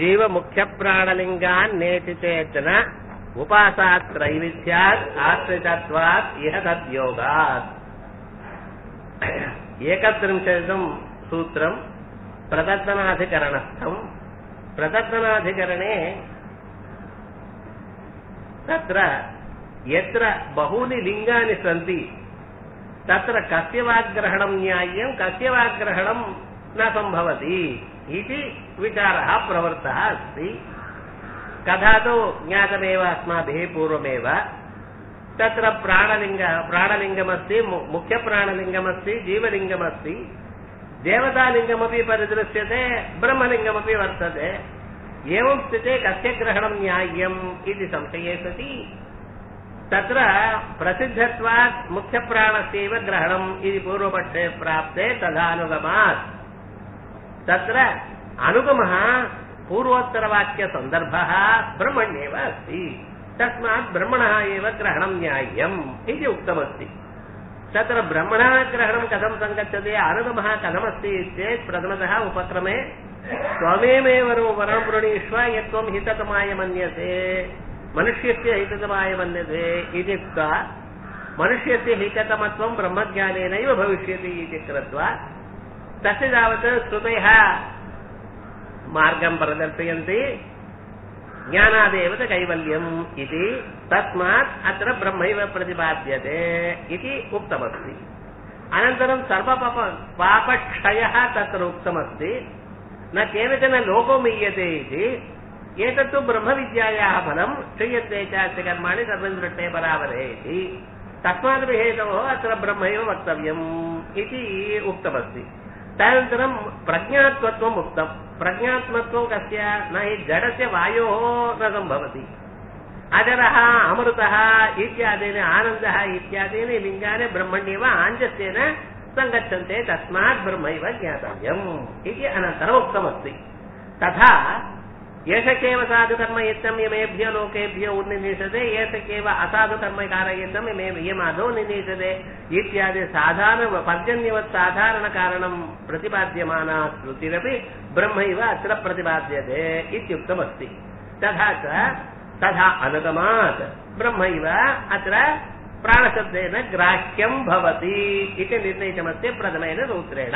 జీవ ముఖ్య ప్రాణలింగాన్ నేతి చేతన ఉపాసాత్రైవిధ్యాత్ ఆశ్రితత్వాత్ ఇహ తద్యోగాత్ ఏకత్రింశతం సూత్రం ప్రదర్శనాధికరణస్థం ప్రదర్శనాధికరణే తత్ర ఎత్ర బహూని లింగాని సంతి తత్ర కస్య వాగ్రహణం న్యాయం కస్య వాగ్రహణం न सम्भवति इति विचारः प्रवृत्तः अस्ति कथा तु ज्ञातमेव अस्माभिः पूर्वमेव तत्र प्राणलिङ्ग प्राणलिङ्गमस्ति मु- मुख्यप्राणलिङ्गमस्ति जीवलिङ्गमस्ति देवतालिङ्गमपि परिदृश्यते ब्रह्मलिङ्गमपि वर्तते एवं स्थिते कस्य ग्रहणं न्याय्यम् इति संशये सति तत्र प्रसिद्धत्वात् मुख्यप्राणस्यैव ग्रहणम् इति पूर्वपक्षे प्राप्ते तदानुगमात् तत्र अनुगमः पूर्वोत्तरवाक्यसन्दर्भः ब्रह्मण्येव अस्ति तस्मात् ब्रह्मणः एव ग्रहणं न्याय्यम् इति उक्तमस्ति तत्र ब्रह्मणः ग्रहणं कथं सङ्गच्छति अनुगमः कथमस्ति चेत् प्रथमतः उपक्रमे त्वमेमेव वरं वृणीष्व यत्त्वं हिततमाय मन्यते मनुष्यस्य हिततमाय मन्यते इति उक्त्वा मनुष्यस्य हिततमत्वं ब्रह्मज्ञानेनैव भविष्यति इति कृत्वा तस्य तावत् श्रुतयः मार्गं प्रदर्शयन्ति ज्ञानादेव च कैवल्यम् इति तस्मात् अत्र ब्रह्मैव प्रतिपाद्यते इति उक्तमस्ति अनन्तरं सर्वपाप पापक्षयः तत्र उक्तमस्ति न केनचन लोको मीयते इति एतत्तु ब्रह्मविद्यायाः फलं क्षीयन्ते चास्य कर्माणि सर्वं दृष्टे परावरे इति तस्मात् हेतोः अत्र ब्रह्मैव वक्तव्यम् इति उक्तमस्ति तदनन्तरं प्रज्ञात्वत्वम् उक्तम् प्रज्ञात्मत्वं कस्य न हि जडस्य वायोः न सम्भवति अजरः अमृतः इत्यादीनि आनन्दः इत्यादीनि लिङ्गानि ब्रह्मण्येव आञ्जस्येन सङ्गच्छन्ते तस्मात् ब्रह्मैव ज्ञातव्यम् इति अनन्तरम् उक्तमस्ति तथा एष केव साधुकर्म यत्नं यमेभ्य लोकेभ्य उन्निषते एष केव असाधुकर्म कारयितं यमे यमाधो निनीषते इत्यादि साधारण पर्जन्यवत् साधारणकारणं प्रतिपाद्यमाना श्रुतिरपि ब्रह्मैव अत्र प्रतिपाद्यते इत्युक्तमस्ति तथा च तथा अनुगमात् ब्रह्मैव अत्र प्राणशब्देन ग्राह्यं भवति इति निर्णीतमस्ति प्रथमेन सूत्रेण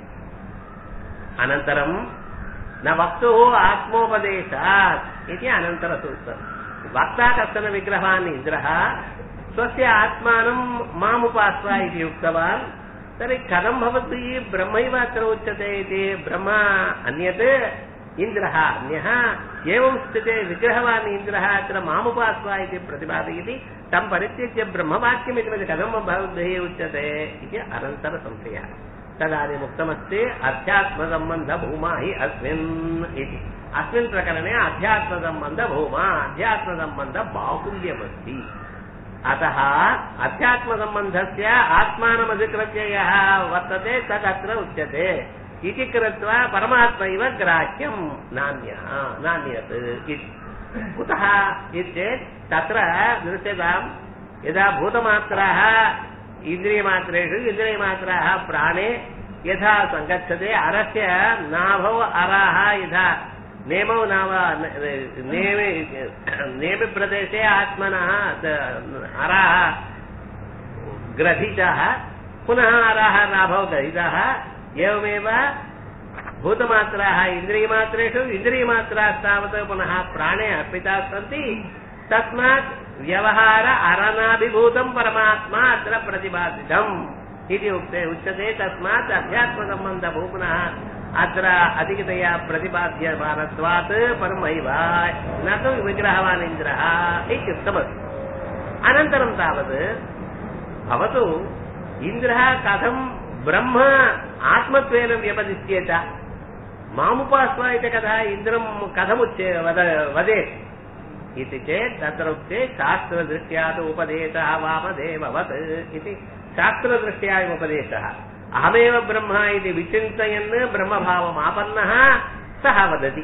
अनन्तरं न वक्तुः आत्मोपदेशात् इति अनन्तरसूत्रम् वक्ता कश्चन विग्रहान् इन्द्रः स्वस्य आत्मानं मामुपास्व इति उक्तवान् तर्हि कथं भवति ब्रह्मैव अत्र उच्यते इति ब्रह्म अन्यत् इन्द्रः अन्यः एवं स्थिते विग्रहवान् इन्द्रः अत्र मामुपास्व इति प्रतिपादयति तं परित्यज्य ब्रह्मवाक्यमिति कथं भवद्भिः उच्यते इति अनन्तरसंशयः तदानीमुक्तमस्ति अध्यात्मसम्बन्धभूमा हि अस्मिन् इति अस्मिन् प्रकरणे अध्यात्मसम्बन्धभूमा अध्यात्मसम्बन्धबाहुल्यमस्ति अतः अध्यात्मसम्बन्धस्य आत्मानमधिकृत्य यः वर्तते तदत्र उच्यते इति कृत्वा परमात्मैव ग्राह्यं नान्यः नान्यत् इति कुतः इत्येत् तत्र दृश्यताम् यदा भूतमात्राः इन्द्रियमात्रेषु इन्द्रियमात्राः प्राणे यथा सङ्गच्छते अरस्य नाभौ अराः यथा नेमौ नाम नेमि नेमि प्रदेशे आत्मनः अराः ग्रथितः पुनः अराः नाभौ ग्रहितः एवमेव भूतमात्राः इन्द्रियमात्रेषु इन्द्रियमात्रास्तावत् पुनः प्राणे अर्पिताः सन्ति तस्मात् व्यवहार अरनाभिभूतं परमात्मा अत्र प्रतिपादितम् इति उक्ते उच्यते तस्मात् अध्यात्मसम्बन्धभूपुनः अत्र अधिकतया प्रतिपाद्यमानत्वात् परमैव न तु विग्रहवान् इन्द्रः इत्युक्तमस्ति अनन्तरं तावत् भवतु इन्द्रः कथं ब्रह्म आत्मत्वेन व्यपदिश्येत मामुपास्व इति कथा इन्द्रं कथमुच्ये वद वदेत् इति चेत् तत्र उक्ते शास्त्रदृष्ट्या तु उपदेशः वामदेववत् इति शास्त्रदृष्ट्या उपदेशः अहमेव ब्रह्म इति विचिन्तयन् ब्रह्मभावमापन्नः सः वदति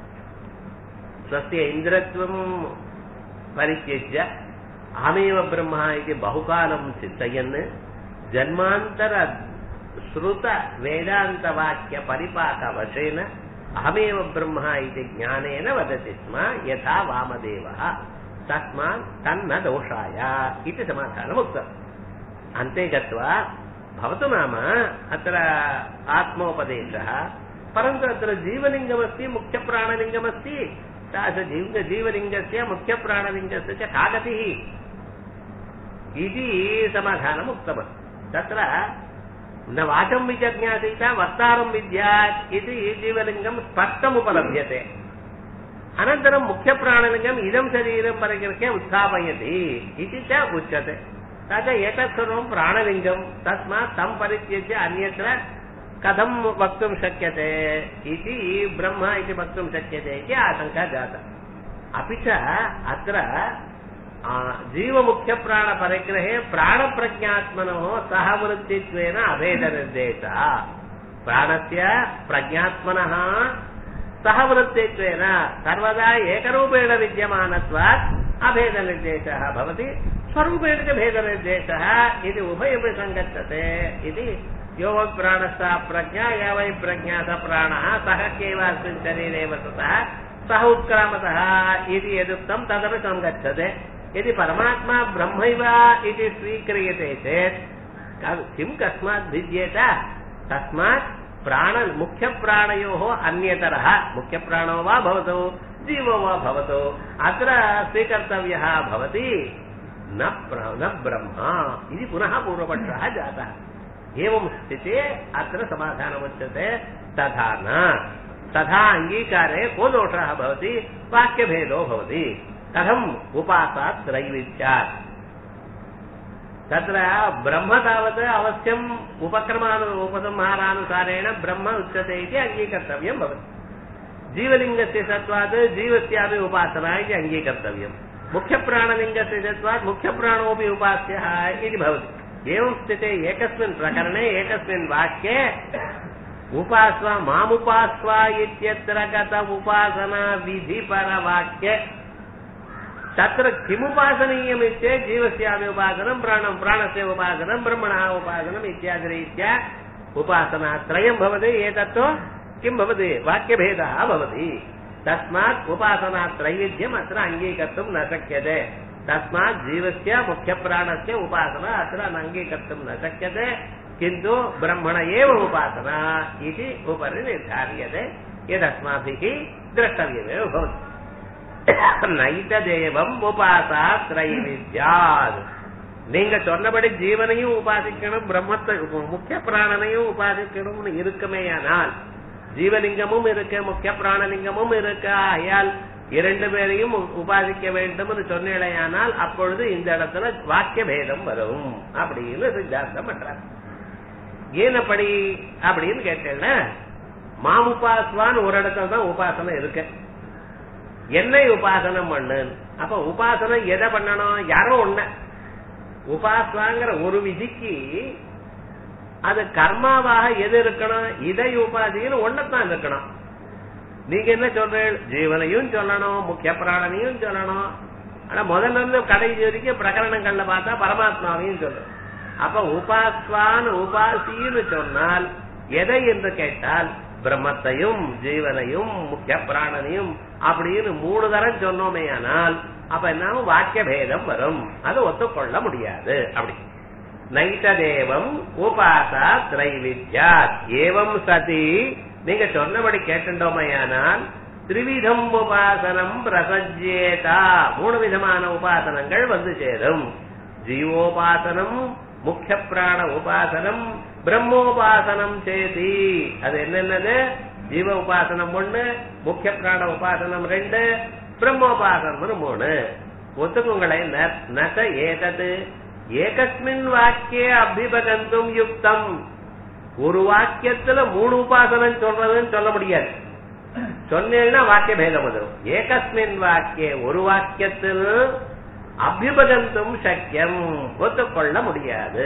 स्वस्य इन्द्रत्वं परित्यज्य अहमेव ब्रह्म इति बहुकालं चिन्तयन् जन्मान्तर श्रुत वेदान्तवाक्य परिपाकवशेन अहमेव ब्रह्म इति ज्ञानेन वदति स्म यथा वामदेवः तस्मात् तन्न दोषाय इति समाधानम् उक्तम् अन्ते गत्वा भवतु नाम अत्र आत्मोपदेशः परन्तु अत्र जीवलिङ्गमस्ति मुख्यप्राणलिङ्गमस्ति तादृशजीव जीवलिङ्गस्य मुख्यप्राणलिङ्गस्य च का गतिः इति समाधानम् उक्तमस्ति तत्र न वाचं विजज्ञासीत वक्तारं विद्यात् इति जीवलिङ्गं स्पष्टमुपलभ्यते अनन्तरं मुख्यप्राणलिङ्गम् इदं शरीरं परिगृह्य उत्थापयति इति च उच्यते तथा एतत् सर्वं प्राणलिङ्गं तस्मात् तं परित्यज्य अन्यत्र कथं वक्तुं शक्यते इति ब्रह्म इति वक्तुं शक्यते इति आशङ्का जाता अपि च अत्र जीवमुख्यप्राणपरिग्रहे प्राणप्रज्ञात्मनोः सहवृत्तित्वेन अभेदनिर्देशः प्राणस्य प्रज्ञात्मनः सहवृत्तित्वेन सर्वदा एकरूपेण विद्यमानत्वात् अभेदनिर्देशः भवति स्वरूपेण च भेदनिर्देशः इति उभयमपि सङ्गच्छते इति यो वै प्राणः प्रज्ञा या वै प्रज्ञा स प्राणः सः केवास्मिन् शरीरे वसतः सः उत्क्रामतः इति यदुक्तं तदपि सङ्गच्छते यदि परमात्मा ब्रह्मैव इति स्वीक्रियते चेत् किं कस्मात् भिद्येत तस्मात् प्राण मुख्यप्राणयोः अन्यतरः मुख्यप्राणो वा भवतु जीवो वा भवतु अत्र स्वीकर्तव्यः भवति न न ब्रह्म इति पुनः पूर्वपक्षः जातः एवं स्थिते अत्र समाधानमुच्यते तथा न तथा अङ्गीकारे को दोषः भवति वाक्यभेदो भवति कथम् उपासात् त्रैविध्यात् तत्र ब्रह्म तावत् अवश्यम् उपक्रमानु उपसंहारानुसारेण ब्रह्म उच्यते इति अङ्गीकर्तव्यं भवति जीवलिङ्गस्य सत्त्वात् जीवस्यापि उपासना इति अङ्गीकर्तव्यम् मुख्यप्राणलिङ्गस्य सत्त्वात् मुख्यप्राणोऽपि उपास्यः इति भवति एवं स्थिते एकस्मिन् प्रकरणे एकस्मिन् वाक्ये उपास्व मामुपास्व इत्यत्र गत उपासना विधिपरवाक्ये तत्र किमुपासनीयमित्येत् जीवस्यापि उपासनं प्राणं प्राणस्य उपासनं ब्रह्मणः उपासनम् इत्यादिरीत्या उपासनात्रयं भवति एतत्तु किं भवति वाक्यभेदः भवति तस्मात् उपासनात्रैविध्यम् अत्र अङ्गीकर्तुं न शक्यते तस्मात् जीवस्य मुख्यप्राणस्य उपासना अत्र अङ्गीकर्तुं न शक्यते किन्तु ब्रह्मण एव उपासना इति उपरि निर्धार्यते यदस्माभिः द्रष्टव्यमेव भवति நைததேவம் உபாசா திரைவித்யாத் நீங்க சொன்னபடி ஜீவனையும் உபாசிக்கணும் பிரம்மத்தை முக்கிய பிராணனையும் உபாசிக்கணும்னு இருக்குமேயானால் ஜீவலிங்கமும் இருக்கு முக்கிய பிராணலிங்கமும் இருக்கு ஆகையால் இரண்டு பேரையும் உபாசிக்க வேண்டும்னு சொன்னேயானால் அப்பொழுது இந்த இடத்துல வாக்கிய பேதம் வரும் அப்படின்னு சித்தாந்தம் பண்றாங்க ஏனப்படி அப்படின்னு கேட்டேன்னா மாமுபாஸ்வான்னு ஒரு இடத்துல தான் உபாசனை இருக்கு என்னை உபாசனம் பண்ணு அப்ப உபாசனம் எதை பண்ணணும் யாரோ ஒண்ண உபாசனாங்கிற ஒரு விதிக்கு அது கர்மாவாக எது இருக்கணும் இதை உபாதின்னு ஒன்னதான் இருக்கணும் நீங்க என்ன சொல்றீங்க ஜீவனையும் சொல்லணும் முக்கிய பிராணனையும் சொல்லணும் ஆனா முதல்ல இருந்து கடைசி வரைக்கும் பிரகரணங்கள்ல பார்த்தா பரமாத்மாவையும் சொல்லணும் அப்ப உபாஸ்வான் உபாசின்னு சொன்னால் எதை என்று கேட்டால் பிரம்மத்தையும் ஜீவனையும் முக்கிய பிராணனையும் அப்படின்னு மூணு தரம் சொன்னோமே ஆனால் அப்ப என்ன வாக்கிய பேதம் வரும் அது ஒத்துக்கொள்ள முடியாது அப்படி நைததேவம் உபாசா திரைவித்யா ஏவம் சதி நீங்க சொன்னபடி கேட்டுட்டோமையானால் திரிவிதம் உபாசனம் பிரசஜேதா மூணு விதமான உபாசனங்கள் வந்து சேரும் ஜீவோபாசனம் முக்கிய பிராண உபாசனம் பிரம்மோபாசனம் சேதி அது என்னென்னது ஜீவ உபாசனம் ஒண்ணு முக்கிய பிராண உபாசனம் ரெண்டு பிரம்மோபாசனம் மூணு ஒத்துக்குங்களை நச ஏதது ஏகஸ்மின் வாக்கிய அபிபகந்தும் யுக்தம் ஒரு வாக்கியத்துல மூணு உபாசனம் சொல்றதுன்னு சொல்ல முடியாது சொன்னீங்கன்னா வாக்கிய பேதம் வந்துடும் ஏகஸ்மின் வாக்கிய ஒரு வாக்கியத்தில் அபிபகந்தும் சக்கியம் ஒத்துக்கொள்ள முடியாது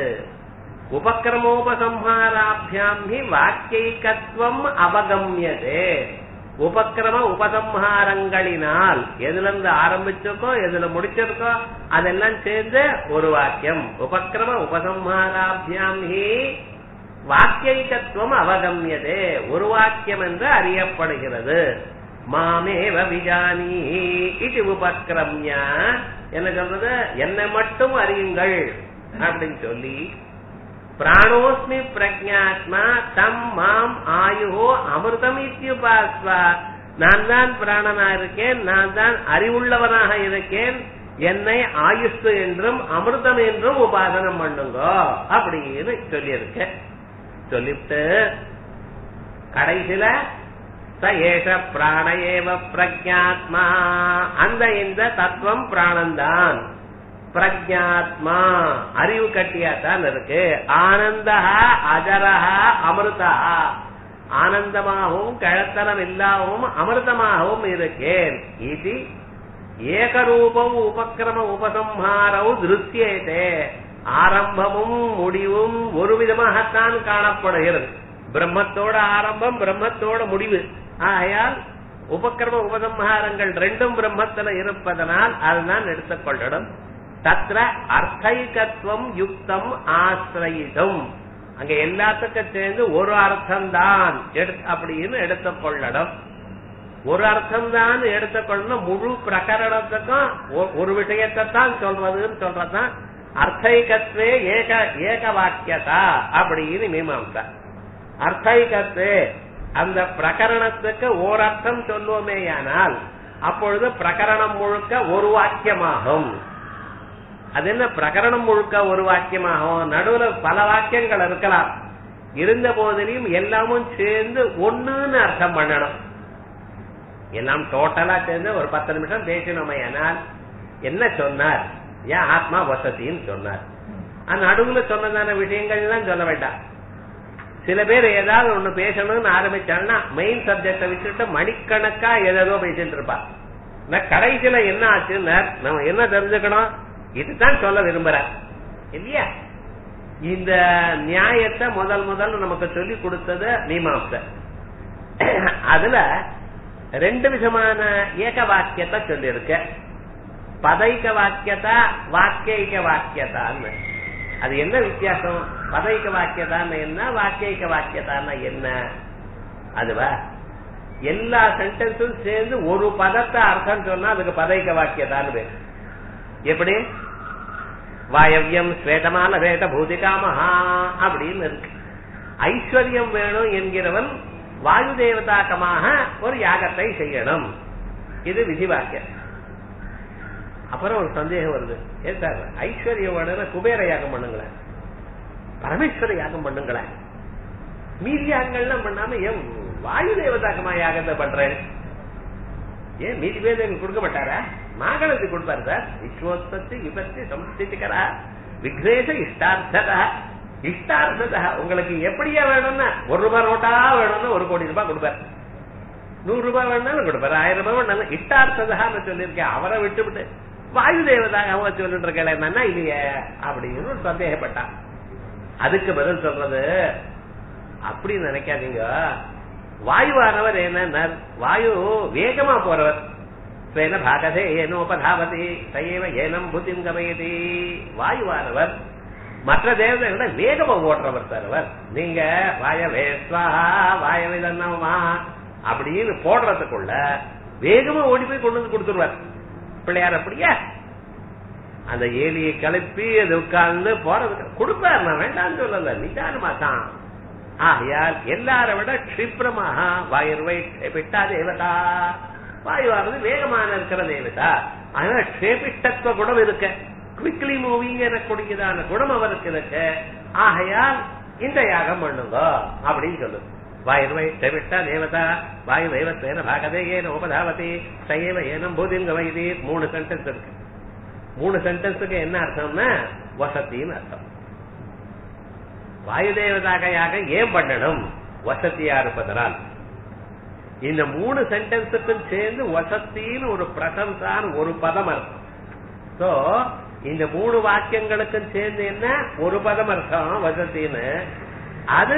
உபக்கிரமோபசம்ஹாராபியாம் ஹி வாக்கியத்துவம் அவகமியதே உபக்கிரம உபசம்ஹாரங்களினால் எதுல இருந்து ஆரம்பிச்சிருக்கோ எதுல முடிச்சிருக்கோ அதெல்லாம் சேர்ந்து ஒரு வாக்கியம் உபக்கிரம உபசம்ஹாராபியாம் ஹி வாக்கியத்துவம் அவகமியதே ஒரு வாக்கியம் என்று அறியப்படுகிறது மாமேவ விஜானி இது உபக்கிரம்யா என்ன சொல்றது என்னை மட்டும் அறியுங்கள் அப்படின்னு சொல்லி பிராணோஸ்மி பிரஜாத்மா தம் மாம் ஆயுகோ அமிர்தம் இத்தியுபாஸ்வா நான் தான் பிராணனா இருக்கேன் நான் தான் அறிவுள்ளவனாக இருக்கேன் என்னை ஆயுஷ் என்றும் அமிர்தம் என்றும் உபாசனம் பண்ணுங்க அப்படின்னு சொல்லியிருக்க சொல்லிவிட்டு கடைசியில ச ஏஷ பிராண ஏவ பிரஜாத்மா அந்த இந்த தத்துவம் பிராணந்தான் பிரஜாத்மா அறிவு கட்டியாத்தான் இருக்கு ஆனந்தா அஜரஹா அமிர்தா ஆனந்தமாகவும் கழத்தனம் இல்லாகவும் அமிர்தமாகவும் இருக்கேன் இது ஏகரூபம் உபக்கிரம உபசம்ஹாரவு திருத்தியதே ஆரம்பமும் முடிவும் ஒரு விதமாகத்தான் காணப்படுகிறது பிரம்மத்தோட ஆரம்பம் பிரம்மத்தோட முடிவு ஆகையால் உபக்கிரம உபசம்ஹாரங்கள் ரெண்டும் பிரம்மத்துல இருப்பதனால் அதுதான் எடுத்துக்கொள்ளணும் தத்ர அர்த்தைகத்துவம் யுக்தம் ஆசிரயிதும் அங்க எல்லாத்துக்கும் சேர்ந்து ஒரு அர்த்தம்தான் அப்படின்னு எடுத்துக்கொள்ளணும் ஒரு அர்த்தம் தான் எடுத்துக்கொள்ளணும் முழு பிரகரணத்துக்கும் ஒரு விஷயத்தை தான் சொல்றதுன்னு சொல்றதுதான் அர்த்தைகத்வே ஏக ஏக வாக்கியதா அப்படின்னு மீமாம்சா அர்த்தைகத்வே அந்த பிரகரணத்துக்கு ஓரர்த்தம் சொல்லுவோமேயானால் அப்பொழுது பிரகரணம் முழுக்க ஒரு வாக்கியமாகும் அது என்ன பிரகரணம் முழுக்க ஒரு வாக்கியமாகும் நடுவுல பல வாக்கியங்கள் இருக்கலாம் இருந்த போதிலையும் எல்லாமும் சேர்ந்து ஒண்ணுன்னு அர்த்தம் பண்ணணும் எல்லாம் டோட்டலா சேர்ந்து ஒரு பத்து நிமிஷம் பேசணுமையானால் என்ன சொன்னார் ஏன் ஆத்மா வசதின்னு சொன்னார் அந்த நடுவுல சொன்னதான விஷயங்கள்லாம் சொல்ல வேண்டாம் சில பேர் ஏதாவது ஒண்ணு பேசணும்னு ஆரம்பிச்சாங்கன்னா மெயின் சப்ஜெக்ட விட்டுட்டு மணிக்கணக்கா ஏதேதோ பேசிட்டு இருப்பா நான் கடைசியில என்ன ஆச்சுன்னா நம்ம என்ன தெரிஞ்சுக்கணும் இதுதான் சொல்ல விரும்புற இல்லையா இந்த நியாயத்தை முதல் முதல் நமக்கு சொல்லி கொடுத்தது மீமாம்ச அதுல ரெண்டு விதமான ஏக வாக்கியத்தை சொல்லியிருக்க பதைக்க வாக்கியதா வாக்கியைக்க வாக்கியதான்னு அது என்ன வித்தியாசம் பதைக்க வாக்கியதான்னு என்ன வாக்கியைக்க வாக்கியதான்னா என்ன அதுவா எல்லா சென்டென்ஸும் சேர்ந்து ஒரு பதத்தை அர்த்தம் சொன்னா அதுக்கு பதைக்க வாக்கியதான்னு பேர் எப்படி வாயவியம் ஸ்வேதமான வேத பூதிகாமஹா அப்படின்னு இருக்கு ஐஸ்வர்யம் வேணும் என்கிறவன் வாயு தேவதாக்கமாக ஒரு யாகத்தை செய்யணும் இது விதிவாக்கியம் அப்புறம் ஒரு சந்தேகம் வருது ஏன் சார் ஐஸ்வர்யம் வேணும்னா குபேர யாகம் பண்ணுங்களேன் பரமேஸ்வர யாகம் பண்ணுங்களேன் மீதி யாகங்கள்லாம் பண்ணாம ஏன் வாயு தேவதாக்கமா யாகத்தை பண்றேன் ஏன் மீதி பேர் எங்களுக்கு கொடுக்க மாட்டாரா மாகணத்துக்கு கொடுப்பாரு சார் விஸ்வோத்பத்தி விபத்தி சம்ஸ்திதிகரா விக்னேஷ இஷ்டார்த்ததா இஷ்டார்த்ததா உங்களுக்கு எப்படியா வேணும்னா ஒரு ரூபாய் நோட்டா வேணும்னா ஒரு கோடி ரூபாய் கொடுப்பாரு நூறு ரூபாய் வேணாலும் கொடுப்பாரு ஆயிரம் ரூபாய் வேணாலும் இஷ்டார்த்ததான்னு சொல்லியிருக்கேன் அவரை விட்டு விட்டு வாயு தேவதாக அவங்க சொல்லிட்டு இருக்கல என்னன்னா இல்லையே அப்படின்னு ஒரு சந்தேகப்பட்டான் அதுக்கு பதில் சொல்றது அப்படி நினைக்காதீங்க வாயுவானவர் என்ன வாயு வேகமா போறவர் ஸ்வேன பாகதே ஏனோபதாவதி சைவ ஏனம் புத்திம் கமயதி வாயுவானவர் மற்ற தேவதைகளை வேகமா ஓடுறவர் சார் அவர் நீங்க வாயவே ஸ்வாஹா வாயவே தன்னமா அப்படின்னு போடுறதுக்குள்ள வேகமா ஓடி போய் கொண்டு வந்து கொடுத்துருவார் பிள்ளையார் அப்படியா அந்த ஏலியை கிளப்பி அது உட்கார்ந்து போறதுக்கு கொடுப்பார் நான் வேண்டாம்னு சொல்லல நிதானமா தான் ஆகையால் எல்லாரை விட கஷிப்ரமாக வாயுர்வை விட்டா தேவதா வாயுவானது வேகமான இருக்கிற தேவதா அதனால க்ஷேபிஷ்டத்துவ குணம் இருக்க குவிக்லி மூவிங் எனக்கூடியதான குணம் அவருக்கு இருக்கு ஆகையால் இந்த யாகம் பண்ணுங்க அப்படின்னு சொல்லுது வாயுர்வை செவிட்டா தேவதா வாயு வைவத்தேன பாகதே ஏன உபதாவதி சைவ ஏனம் பூதிங்க வைதி மூணு சென்டென்ஸ் இருக்கு மூணு சென்டென்ஸுக்கு என்ன அர்த்தம்னா வசத்தின்னு அர்த்தம் வாயு தேவதாகையாக ஏன் பண்ணணும் வசதியா இருப்பதனால் இந்த மூணு சென்டென்ஸுக்கும் சேர்ந்து வசத்தின்னு ஒரு பிரசம்சான் ஒரு பதம் அர்த்தம் சோ இந்த மூணு வாக்கியங்களுக்கும் சேர்ந்து என்ன ஒரு பதம் அர்த்தம் வசத்தின்னு அது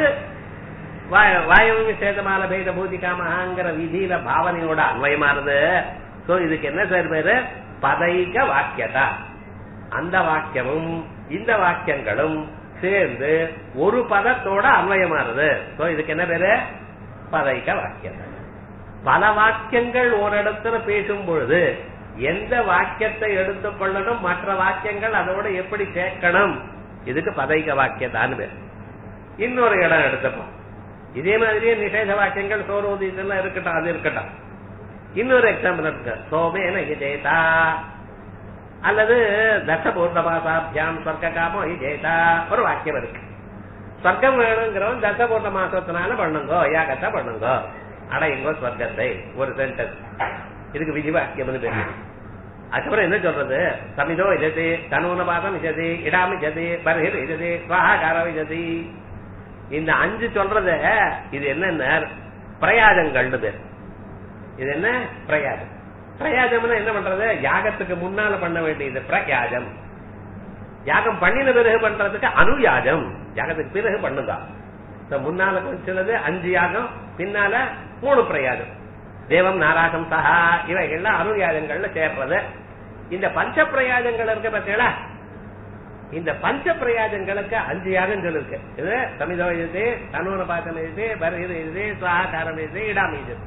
வாயு சேதமால பேத பூதிகாமகாங்கிற விதியில பாவனையோட அன்வயமானது சோ இதுக்கு என்ன சார் பேரு பதைக வாக்கியதா அந்த வாக்கியமும் இந்த வாக்கியங்களும் சேர்ந்து ஒரு பதத்தோட அன்வயமாறுது சோ இதுக்கு என்ன பேரு பதைக்க வாக்கியம் பல வாக்கியங்கள் ஓரிடத்துல பேசும் பொழுது எந்த வாக்கியத்தை எடுத்துக்கொள்ளணும் மற்ற வாக்கியங்கள் அதோட எப்படி சேர்க்கணும் இதுக்கு பதைக்க வாக்கியத்தான்னு பேர் இன்னொரு இடம் எடுத்துப்போம் இதே மாதிரியே நிஷேத வாக்கியங்கள் சோரோதி இதெல்லாம் இருக்கட்டும் அது இருக்கட்டும் இன்னொரு எக்ஸாம்பிள் இருக்கு சோமேன ஜெயதா அல்லது தசபூர்ணமாசாபியாம் சொர்க்க காமோ ஜெயதா ஒரு வாக்கியம் இருக்கு சொர்க்கம் வேணுங்கிறவன் தசபூர்ண மாசத்தினால பண்ணுங்கோ யாகத்தை பண்ணுங்கோ அடையுங்கோ சொர்க்கத்தை ஒரு சென்டென்ஸ் இதுக்கு விதி வாக்கியம்னு பேரு அதுக்கப்புறம் என்ன சொல்றது சமிதோ இஜதி தனுனபாதம் இஜதி இடாம இஜதி பர்ஹிர் இஜதி சுவாகாரம் இஜதி இந்த அஞ்சு சொல்றது இது என்னென்ன பிரயாஜங்கள்னு பேர் இது என்ன பிரயாஜம் பிரயாஜம்னா என்ன பண்றது யாகத்துக்கு முன்னால பண்ண வேண்டியது பிரயாஜம் யாகம் பண்ணின பிறகு பண்றதுக்கு அனுயாஜம் யாகத்துக்கு பிறகு பண்ணுங்க So, முன்னால கொஞ்சது அஞ்சு யாகம் பின்னால மூணு பிரயாஜம் தேவம் நாராகம் சஹா இவைகள்லாம் அனுயாஜங்கள்ல சேர்றது இந்த பஞ்ச பிரயாஜங்கள் இருக்க பார்த்தீங்களா இந்த பஞ்ச பிரயாஜங்களுக்கு அஞ்சு யாகங்கள் இருக்கு இது சமிதோ இது தனுவன பாத்தம் இது பரகிது இது சுவாகாரம் இது இடாம இது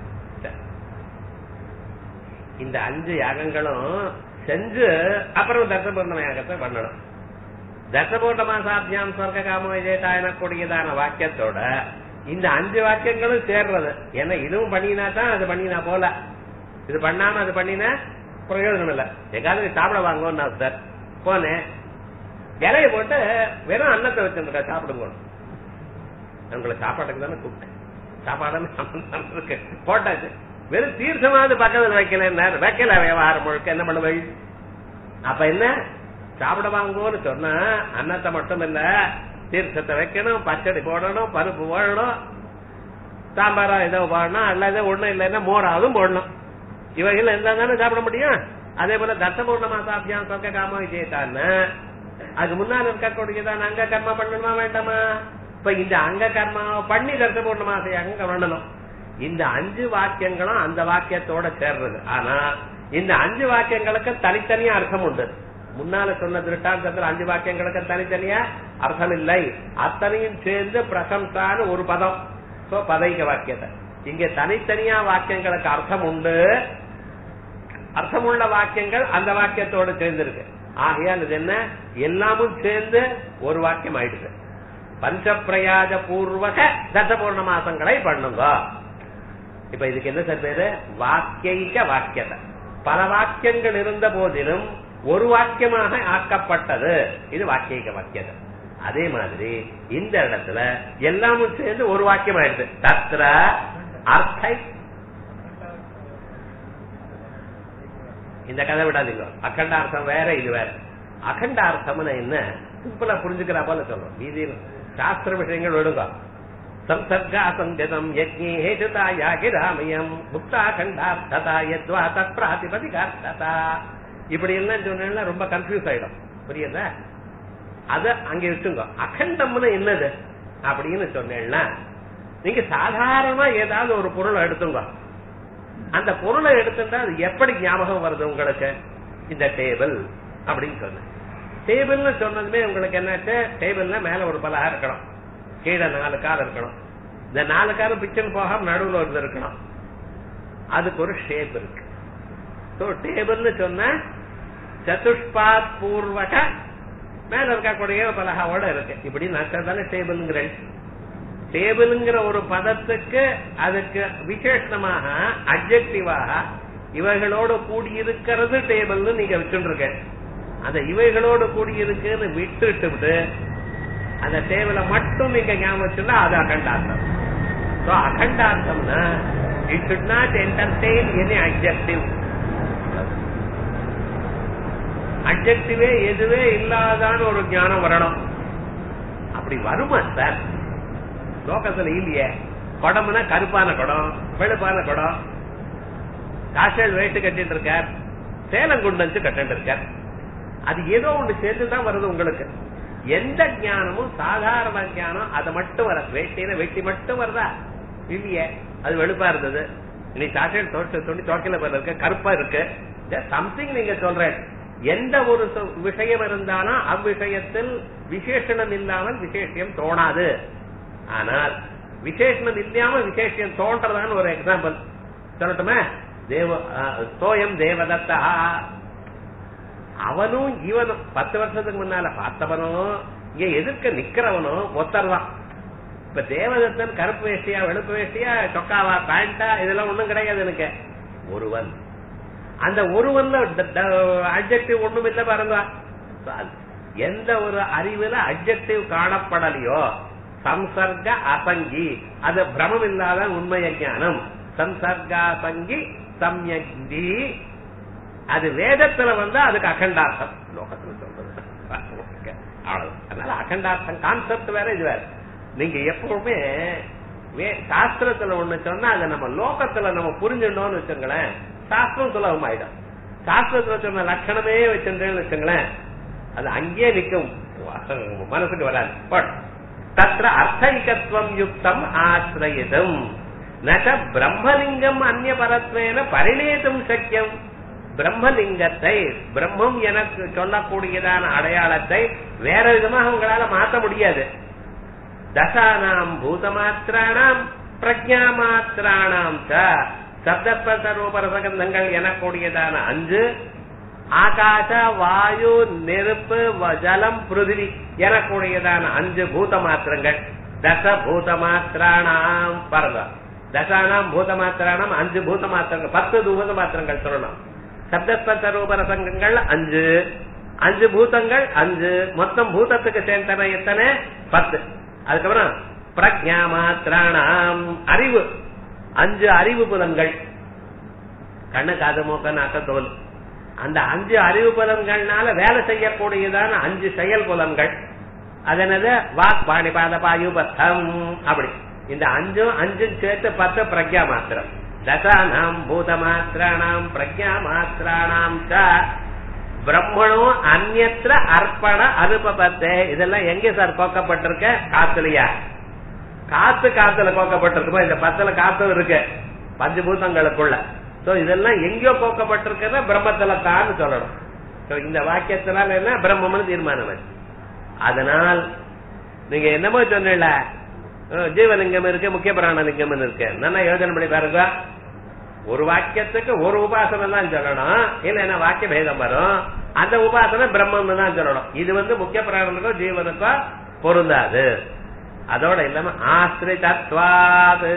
இந்த அஞ்சு யாகங்களும் செஞ்சு அப்புறம் தசபூர்ணம யாகத்தை பண்ணணும் தசபூர்ணமா சாத்தியம் சொர்க்க காம விஜயதா எனக்கூடியதான வாக்கியத்தோட இந்த அஞ்சு வாக்கியங்களும் சேர்றது ஏன்னா இதுவும் பண்ணினா தான் அது பண்ணினா போல இது பண்ணாம அது பண்ணினா பிரயோஜனம் இல்ல எங்காவது சாப்பிட வாங்கன்னு சார் போனேன் இலைய போட்டு வெறும் அன்னத்தை வச்சிருக்கா சாப்பிடுங்க உங்களை சாப்பாட்டுக்கு தானே கூப்பிட்டேன் சாப்பாடு இருக்கு போட்டாச்சு வெறும் தீர்த்தமாவது பக்கத்தில் வைக்கல வைக்கல விவகாரம் முழுக்க என்ன பண்ணுவீள் அப்ப என்ன சாப்பிட வாங்குவோம்னு சொன்னா அன்னத்தை மட்டும் இல்ல தீர்த்தத்தை வைக்கணும் பச்சடி போடணும் பருப்பு போடணும் சாம்பாரா ஏதோ போடணும் அல்லது ஒண்ணும் இல்லைன்னா மோராவும் போடணும் இவைகள் இருந்தா தானே சாப்பிட முடியும் அதே போல தசபூர்ணமா சாப்பியான் சொக்க காம விஜயத்தான்னு அதுக்கு முன்னால் இருக்கக்கூடியதான் அங்க கர்மா பண்ணணுமா வேண்டாமா இப்ப இந்த அங்க கர்மாவை பண்ணி தசபூர்ணமாசை அங்க பண்ணணும் இந்த அஞ்சு வாக்கியங்களும் அந்த வாக்கியத்தோட சேர்றது ஆனா இந்த அஞ்சு வாக்கியங்களுக்கு தனித்தனியா அர்த்தம் உண்டு முன்னால சொன்ன திருட்டாந்தத்துல அஞ்சு வாக்கியங்களுக்கு தனித்தனியா அர்த்தம் இல்லை அத்தனையும் சேர்ந்து பிரசம்சான ஒரு பதம் சோ பதைக்க வாக்கியத்தை இங்க தனித்தனியா வாக்கியங்களுக்கு அர்த்தம் உண்டு அர்த்தமுள்ள வாக்கியங்கள் அந்த வாக்கியத்தோட சேர்ந்திருக்கு ஆகையால் இது என்ன எல்லாமும் சேர்ந்து ஒரு வாக்கியம் ஆயிடுது பஞ்சப்பிரயாஜ பூர்வக தசபூர்ண மாசங்களை பண்ணுங்க இப்ப இதுக்கு என்ன சார் பேரு வாக்கியைக்க வாக்கியத்தை பல வாக்கியங்கள் இருந்த போதிலும் ஒரு வாக்கியமாக ஆக்கப்பட்டது இது வாக்கியைக்க வாக்கியத்தை அதே மாதிரி இந்த இடத்துல எல்லாமும் சேர்ந்து ஒரு வாக்கியம் ஆயிடுது தத்திர அர்த்தை இந்த கதை விடாதீங்க அகண்டார்த்தம் வேற இது வேற அகண்டார்த்தம்னு என்ன சிம்பிளா புரிஞ்சுக்கிறா போல சொல்றோம் வீதியில் சாஸ்திர விஷயங்கள் விடுங்க சம்சர்காசங்கதம் யஜ்ஞே ஹேதுதாயா கிராமயம் முக்தாகண்டார்த்ததா யத்வா தற்பிராதிபதிகார்த்ததா இப்படி எல்லாம் சொன்னா ரொம்ப கன்ஃபியூஸ் ஆயிடும் புரியுதா அத அங்க வச்சுங்க அகண்டம்னு என்னது அப்படின்னு சொன்னேன்னா நீங்க சாதாரணமா ஏதாவது ஒரு பொருளை எடுத்துங்க அந்த பொருளை எடுத்துட்டா அது எப்படி ஞாபகம் வருது உங்களுக்கு இந்த டேபிள் அப்படின்னு சொன்ன டேபிள்னு சொன்னதுமே உங்களுக்கு என்னாச்சு டேபிள்னா மேல ஒரு பலகா இருக்கணும் கீழே நாலு கால் இருக்கணும் இந்த நாலு கால் பிச்சன் போகாம நடுவுல ஒரு இருக்கணும் அதுக்கு ஒரு ஷேப் இருக்கு சோ டேபிள்னு சொன்ன சதுஷ்பாத் பூர்வக மேல இருக்கக்கூடிய பலகாவோட இருக்கு இப்படி நச்சதானே டேபிள்ங்கிறேன் டேபிள்ங்கிற ஒரு பதத்துக்கு அதுக்கு விசேஷமாக அப்ஜெக்டிவாக இவைகளோடு கூடி இருக்கிறது டேபிள்னு நீங்க வச்சுருக்க அந்த இவைகளோடு கூடி இருக்குன்னு விட்டுட்டு விட்டு அந்த டேபிளை மட்டும் நீங்க ஞாபகம் வச்சுன்னா அது அகண்டார்த்தம் ஸோ அகண்டார்த்தம்னா it should not entertain any objective அப்ஜெக்டிவே எதுவே இல்லாதான்னு ஒரு ஞானம் வரணும் அப்படி வருமா சார் லோகத்துல இல்லையே குடம்னா கருப்பான குடம் வெளுப்பான குடம் காசல் வெயிட்டு கட்டிட்டு இருக்கார் சேலம் குண்டஞ்சு கட்டிட்டு இருக்கார் அது ஏதோ ஒண்ணு சேர்ந்துதான் வருது உங்களுக்கு எந்த ஞானமும் சாதாரண ஞானம் அதை மட்டும் வர வேட்டின வெட்டி மட்டும் வருதா இல்லையே அது வெளுப்பா இருந்தது நீ சாஷல் தோட்ட துணி துவைக்கல போல இருக்கு கருப்பா இருக்கு சம்திங் நீங்க சொல்றேன் எந்த ஒரு சொ- விஷயம் இருந்தாலும் அவ்விஷயத்தில் விசேஷணம் இல்லாமல் விசேஷம் தோணாது ஆனால் விசேஷணம் இல்லாம விசேஷம் தோன்றதான்னு ஒரு எக்ஸாம்பிள் சொல்லட்டுமே தேவ அஹ், சோயம் தேவதத்தா அவனும் இவனும் பத்து வருஷத்துக்கு முன்னால பார்த்தவனும் இங்க எதிர்க்க நிக்கிறவனும் ஒருத்தர் தான் இப்ப தேவதத்தன் கருப்பு வேஷ்டியா வெளுப்பு வேஷ்டியா சொக்காவா பேண்டா இதெல்லாம் ஒண்ணும் கிடையாது எனக்கு ஒருவன் அந்த ஒருவன்ல அப்ஜெக்டிவ் ஒண்ணும் இல்ல பாருங்க எந்த ஒரு அறிவுல அப்ஜெக்டிவ் காணப்படலையோ சம்சர்க அசங்கி அது பிரமம் இல்லாத உண்மைய ஞானம் சம்சர்காசங்கி சம்யக்தி அது வேதத்துல வந்து அதுக்கு அகண்டார்த்தம் லோகத்துல சொல்றது அவ்வளவு அதனால அகண்டார்த்தம் கான்செப்ட் வேற இது வேற நீங்க எப்பவுமே வே- சாஸ்திரத்துல ஒண்ணு சொன்னா அதை நம்ம லோகத்துல நம்ம புரிஞ்சிடணும்னு வச்சுங்களேன் சாஸ்திரம் சுலபமாயிடும் சாஸ்திரத்துல சொன்ன லட்சணமே வச்சிருந்தேன்னு வச்சுங்களேன் அது அங்கேயே நிக்கும் மனசுக்கு வராது பட் தத்ர அர்த்தைகத்துவம் யுக்தம் ஆசிரயிதம் நக பிரம்மலிங்கம் அந்நிய பரத்வேன பரிணேதும் சக்கியம் பிரம்மலிங்கத்தை பிரம்மம் எனக்கு சொல்லக்கூடியதான அடையாளத்தை வேற விதமாக உங்களால மாற்ற முடியாது தசானாம் பூதமாத்திராணாம் பிரஜா மாத்திராணாம் ச சப்தஸ்பர்சரூபரசகந்தங்கள் எனக்கூடியதான அஞ்சு ஆகாச வாயு நெருப்பு வ- ஜலம் பிருதிவி எனக்கூடியதான அஞ்சு பூத மாத்திரங்கள் தச பூத மாத்திராணாம் பாருங்க தசானாம் பூத மாத்திராணம் அஞ்சு பூத மாத்திரங்கள் பத்து பூத மாத்திரங்கள் சொல்லணும் சப்தஸ்பர்ச ரூபரசங்கங்கள் அஞ்சு அஞ்சு பூதங்கள் அஞ்சு மொத்தம் பூதத்துக்கு சேர்ந்தன எத்தனை பத்து அதுக்கப்புறம் பிரஜா மாத்திராணாம் அறிவு அஞ்சு அறிவு புலன்கள் கண்ணு காது மூக்க நாக்க தோல் அந்த அஞ்சு அறிவு புலன்கள்னால வேலை செய்யக்கூடியதான அஞ்சு செயல் புலன்கள் அது என்னது வாக் பாணி பாத பாயு பத்தம் அப்படி இந்த அஞ்சும் அஞ்சும் சேர்த்து பத்து பிரக்யா மாத்திரம் தசானாம் பூத மாத்திராணாம் பிரக்யா மாத்திராணாம் ச பிரம்மணோ அந்நத்திர அர்ப்பண அனுபவத்தை இதெல்லாம் எங்க சார் கோக்கப்பட்டிருக்க காத்துலயா காத்து காத்துல கோக்கப்பட்டிருக்குமா இந்த பத்துல காத்தும் இருக்கு பஞ்சபூதங்களுக்குள்ள சோ இதெல்லாம் எங்கேயோ கோக்கப்பட்டிருக்கிறத பிரம்மத்துல தான் சொல்லணும் So, இந்த வாக்கியத்தினால என்ன பிரம்மம்னு தீர்மானம் ஆச்சு. அதனால் நீங்க என்னமோ சொன்னல ஜீவலிங்கம் இருக்கு முக்கிய பிராணலிங்கம் இருக்கு நல்லா யோஜனை பண்ணி பாருங்க ஒரு வாக்கியத்துக்கு ஒரு உபாசனை தான் சொல்லணும் இல்லைன்னா வாக்கிய பேதம் வரும் அந்த உபாசனை பிரம்மம்னு தான் சொல்லணும் இது வந்து முக்கிய பிராணனுக்கோ ஜீவனுக்கோ பொருந்தாது அதோட இல்லாம ஆசிரிதத்வாது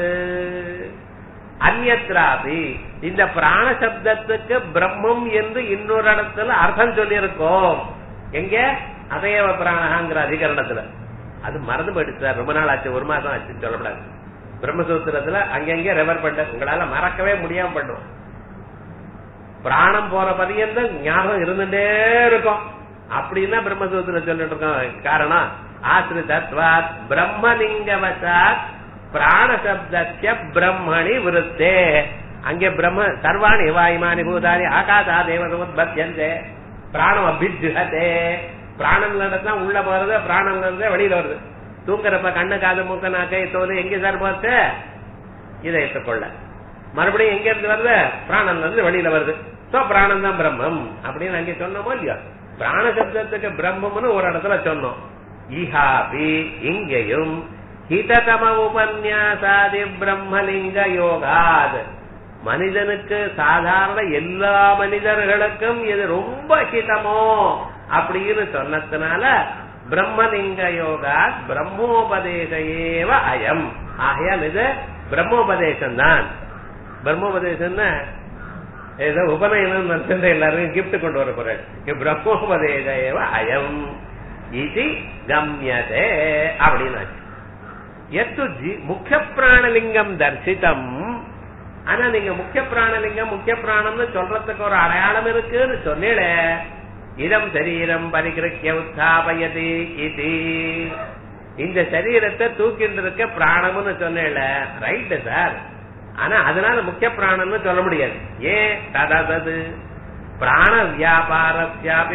அந்நத்ராபி இந்த பிராண சப்தத்துக்கு பிரம்மம் என்று இன்னொரு இடத்துல அர்த்தம் சொல்லியிருக்கோம் எங்க அதேவ பிராணகாங்கிற அதிகரணத்துல அது மறந்து போயிடுச்சு சார் ரொம்ப நாள் ஆச்சு ஒரு மாசம் ஆச்சுன்னு சொல்லக்கூடாது பிரம்மசூத்திரத்துல அங்கங்க ரெஃபர் பண்ண உங்களால மறக்கவே முடியாம பண்ணுவோம் பிராணம் போற பரியந்தம் ஞாபகம் இருந்துட்டே இருக்கும் அப்படின்னா பிரம்மசூத்திரம் சொல்லிட்டு இருக்கோம் காரணம் ஆசிரிதத்வாத் பிரம்மலிங்கவசாத் பிராணசப்தஸ்ய பிரம்மணி விருத்தே அங்கே பிரம்ம சர்வாணி வாயுமானி பூதாரி ஆகாசா தேவதோத்பத்தியந்தே பிராணம் அபிஜுகதே பிராணம் தான் உள்ள போறது பிராணம் இருந்து வெளியில வருது தூங்குறப்ப கண்ணு காது மூக்க நாக்கை தோல் எங்க சார் போச்சு இதயத்துக்குள்ள மறுபடியும் எங்க இருந்து வருது பிராணம்ல இருந்து வெளியில வருது சோ பிராணம் தான் பிரம்மம் அப்படின்னு அங்கே சொன்னோமோ இல்லையா பிராண சப்தத்துக்கு பிரம்மம்னு ஒரு இடத்துல சொன்னோம் ஈஹாபி இங்கேயும் ஹிததம உபன்யாசாதி பிரம்மலிங்க யோகாத் மனிதனுக்கு சாதாரண எல்லா மனிதர்களுக்கும் இது ரொம்ப ஹிதமோ அப்படின்னு சொன்னதுனால பிரம்மலிங்க யோகா பிரம்மோபதேச ஏவ அயம் ஆகையால் இது பிரம்மோபதேசம் தான் பிரம்மோபதேசம்னா ஏதோ உபநயனம் நடத்துகிற எல்லாருக்கும் கிஃப்ட் கொண்டு வர போறேன் பிரம்மோபதேச ஏவ அயம் இது கம்யதே அப்படின்னு எத்து ஜி முக்கிய பிராணலிங்கம் தரிசித்தம் ஆனா நீங்க முக்கிய பிராணலிங்கம் முக்கிய பிராணம்னு சொல்றதுக்கு ஒரு அடையாளம் இருக்குன்னு சொன்னீங்களே இதம் சரீரம் பரிகிருக்கிய உத்தாபயதி இது இந்த சரீரத்தை தூக்கிட்டு இருக்க பிராணம்னு சொன்னேன்ல ரைட்டு சார் ஆனா அதனால முக்கிய பிராணம்னு சொல்ல முடியாது ஏன் ததது பிராண வியாபாரஸ்யாபி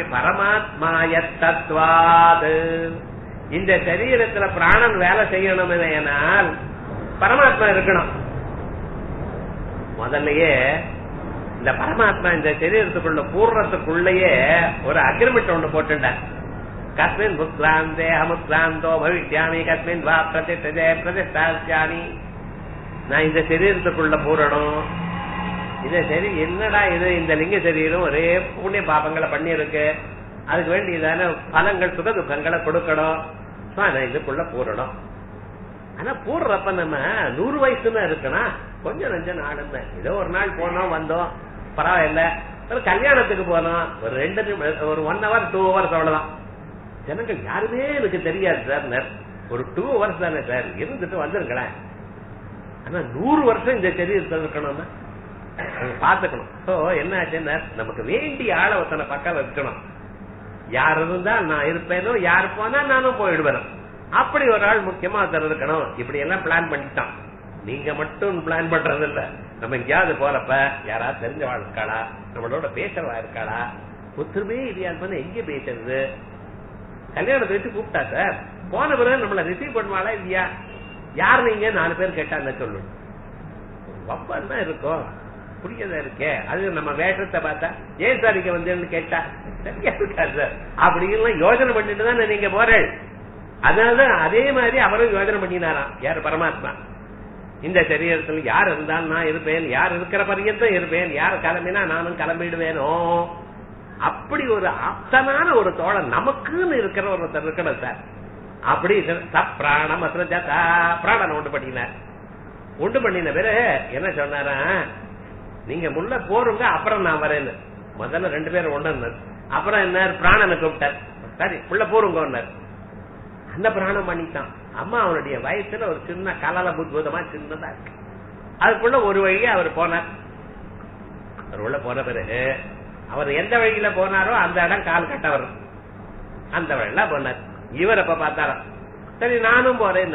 பரமாத்மாயத்தத்வாது இந்த சரீரத்துல பிராணன் வேலை செய்யணும் எனால் பரமாத்மா இருக்கணும் முதல்லயே இந்த பரமாத்மா இந்த சரீரத்துக்குள்ள பூர்ணத்துக்குள்ளேயே ஒரு அக்ரிமெண்ட் ஒண்ணு போட்டுட்டார் கஸ்மின் முத்ராந்தே அமுத்ராந்தோ பவிஷ்யாமி கஸ்மின் வா பிரதிஷ்டதே பிரதிஷ்டாமி நான் இந்த சரீரத்துக்குள்ள பூரணும் இது சரி என்னடா இது இந்த லிங்க சரீரம் ஒரே புண்ணிய பாபங்களை பண்ணி இருக்கு அதுக்கு வேண்டியதான பலங்கள் சுக துக்கங்களை கொடுக்கணும் So, நான் இதுக்குள்ள பூரணும் ஆனா பூர்றப்ப நம்ம நூறு வயசுன்னு இருக்கணும் கொஞ்சம் நஞ்ச நாடுன்னு ஏதோ ஒரு நாள் போனோம் வந்தோம் பரவாயில்ல ஒரு கல்யாணத்துக்கு போனோம் ஒரு ரெண்டு நிமி- ஒரு ஒன் ஹவர் டூ ஹவர்ஸ் அவ்வளவுதான் ஜனங்கள் யாருமே எனக்கு தெரியாது சார் ஒரு டூ ஹவர்ஸ் தானே சார் இருந்துட்டு வந்துருங்களேன் ஆனா நூறு வருஷம் இந்த சரீரத்தில் இருக்கணும்னா அதை பாத்துக்கணும் சோ என்ன ஆச்சுன்னா நமக்கு வேண்டிய ஆளை ஒருத்தனை பக்கம் வைக்கணும் யார் இருந்தா நான் இருப்பேனோ யார் போனா நானும் போயிடுவேன் அப்படி ஒரு ஆள் முக்கியமா ஒருத்தர் இருக்கணும் இப்படி எல்லாம் பிளான் பண்ணிட்டான் நீங்க மட்டும் பிளான் பண்றது இல்ல நம்ம எங்கேயாவது போறப்ப யாராவது தெரிஞ்சவா இருக்காளா நம்மளோட பேசுறவா இருக்காளா ஒத்துருமே இல்லையா இருப்பது எங்க பேசுறது கல்யாணத்தை வச்சு கூப்பிட்டா சார் போன பிறகு நம்மள ரிசீவ் பண்ணுவாளா இல்லையா யார் நீங்க நாலு பேர் கேட்டா சொல்லணும் வப்பம் தான் இருக்கும் புரியதா இருக்கே அது நம்ம வேஷத்தை பார்த்தா ஏன் சார் இங்க வந்தேன்னு கேட்டா சரியா இருக்கா சார் அப்படி எல்லாம் யோசனை பண்ணிட்டு தான் நீங்க போறேன் அதனாலதான் அதே மாதிரி அவரும் யோசனை பண்ணினாராம் யார் பரமாத்மா இந்த சரீரத்தில் யார் இருந்தால் நான் இருப்பேன் யார் இருக்கிற பரியந்தம் இருப்பேன் யார் கிளம்பினா நானும் கிளம்பிடுவேனோ அப்படி ஒரு ஆப்தமான ஒரு தோழன் நமக்குன்னு இருக்கிற ஒருத்தர் இருக்கணும் சார் அப்படி பிராணம் அசுரஜாத்தா பிராணன் உண்டு பண்ணினார் உண்டு பண்ணின பிறகு என்ன சொன்னாரா நீங்க முள்ள போருங்க அப்புறம் நான் வரேன்னு முதல்ல ரெண்டு பேரும் ஒண்ணு அப்புறம் என்ன பிராணனை கூப்பிட்டார் சரி புள்ள போருங்க அந்த பிராணம் பண்ணிட்டான் அம்மா அவனுடைய வயசுல ஒரு சின்ன கலல புத்புதமா சின்னதா இருக்கு அதுக்குள்ள ஒரு வழியா அவர் போனார் அவர் உள்ள போன பிறகு அவர் எந்த வழியில போனாரோ அந்த இடம் கால் கட்ட வரும் அந்த வழியில போனார் இவர் அப்ப பார்த்தாராம் சரி நானும் போறேன்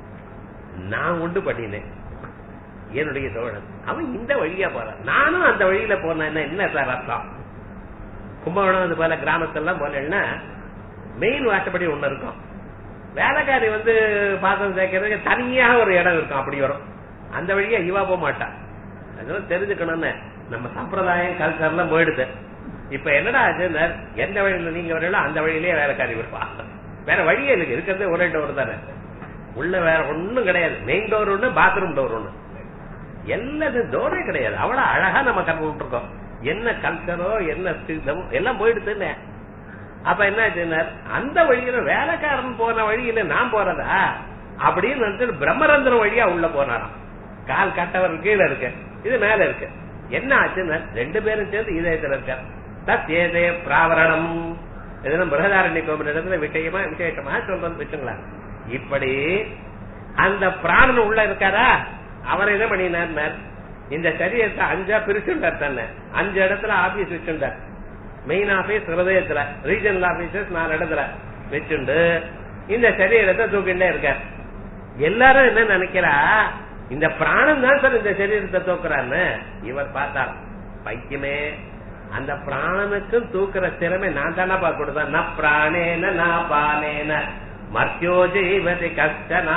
நான் உண்டு பண்ணினேன் என்னுடைய தோழன் அவன் இந்த வழியா போறான் நானும் அந்த வழியில போனேன் என்ன சார் அர்த்தம் கும்பகோணம் இது போல கிராமத்தெல்லாம் போனேன்னா மெயின் வாட்டப்படி ஒண்ணு இருக்கும் வேலைக்காரி வந்து பாத்திரம் சேர்க்கறதுக்கு தனியாக ஒரு இடம் இருக்கும் அப்படி வரும் அந்த வழியா இவா போக மாட்டான் அதெல்லாம் தெரிஞ்சுக்கணும்னு நம்ம சம்பிரதாயம் கல்ச்சர்லாம் போயிடுது இப்ப என்னடா ஆச்சு எந்த வழியில நீங்க வரீங்களோ அந்த வழியிலேயே வேலைக்காரி இருப்பா வேற வழியே இருக்கு இருக்கிறதே ஒரே டோர் தானே உள்ள வேற ஒண்ணும் கிடையாது மெயின் டோர் ஒண்ணு பாத்ரூம் டோர் ஒண்ணு எல்லாத்தையும் டோரே கிடையாது அவ்வளவு அழகா நம்ம கற்று இருக்கோம் என்ன கல்ச்சரோ என்ன சித்தமோ எல்லாம் போயிடுதுன்னு அப்ப என்ன அந்த வழியில வேலைக்காரன் போன வழியில நான் போறதா அப்படின்னு நினைச்சு பிரம்மரந்திரம் வழியா உள்ள போனாராம் கால் கட்டவர் கீழே இருக்கு இது மேல இருக்கு என்ன ஆச்சுன்னா ரெண்டு பேரும் சேர்ந்து இதயத்துல இருக்க தத் ஏதே பிராவரணம் இதெல்லாம் பிரகதாரண்ய கோபுர இடத்துல விஷயமா விசேஷமா சொல்றது வச்சுங்களேன் இப்படி அந்த பிராணன் உள்ள இருக்காரா அவர் என்ன பண்ணினார் இந்த சரீரத்தை அஞ்சா பிரிச்சுட்டார் தன்னை அஞ்சு இடத்துல ஆபீஸ் வச்சுட்டார் மெயின் ஆபீஸ் ஹிருதயத்துல ரீஜனல் ஆபீசஸ் நாலு இடத்துல வச்சுண்டு இந்த சரீரத்தை தூக்கிண்டே இருக்கார் எல்லாரும் என்ன நினைக்கிறா இந்த பிராணம் தான் சார் இந்த சரீரத்தை தூக்குறான்னு இவர் பார்த்தார் பைத்தியமே அந்த பிராணனுக்கும் தூக்குற திறமை நான் தானே பார்க்க கொடுத்தேன் ந பிராணேன நா பானேன மர்த்தியோ ஜீவதி கஷ்டனா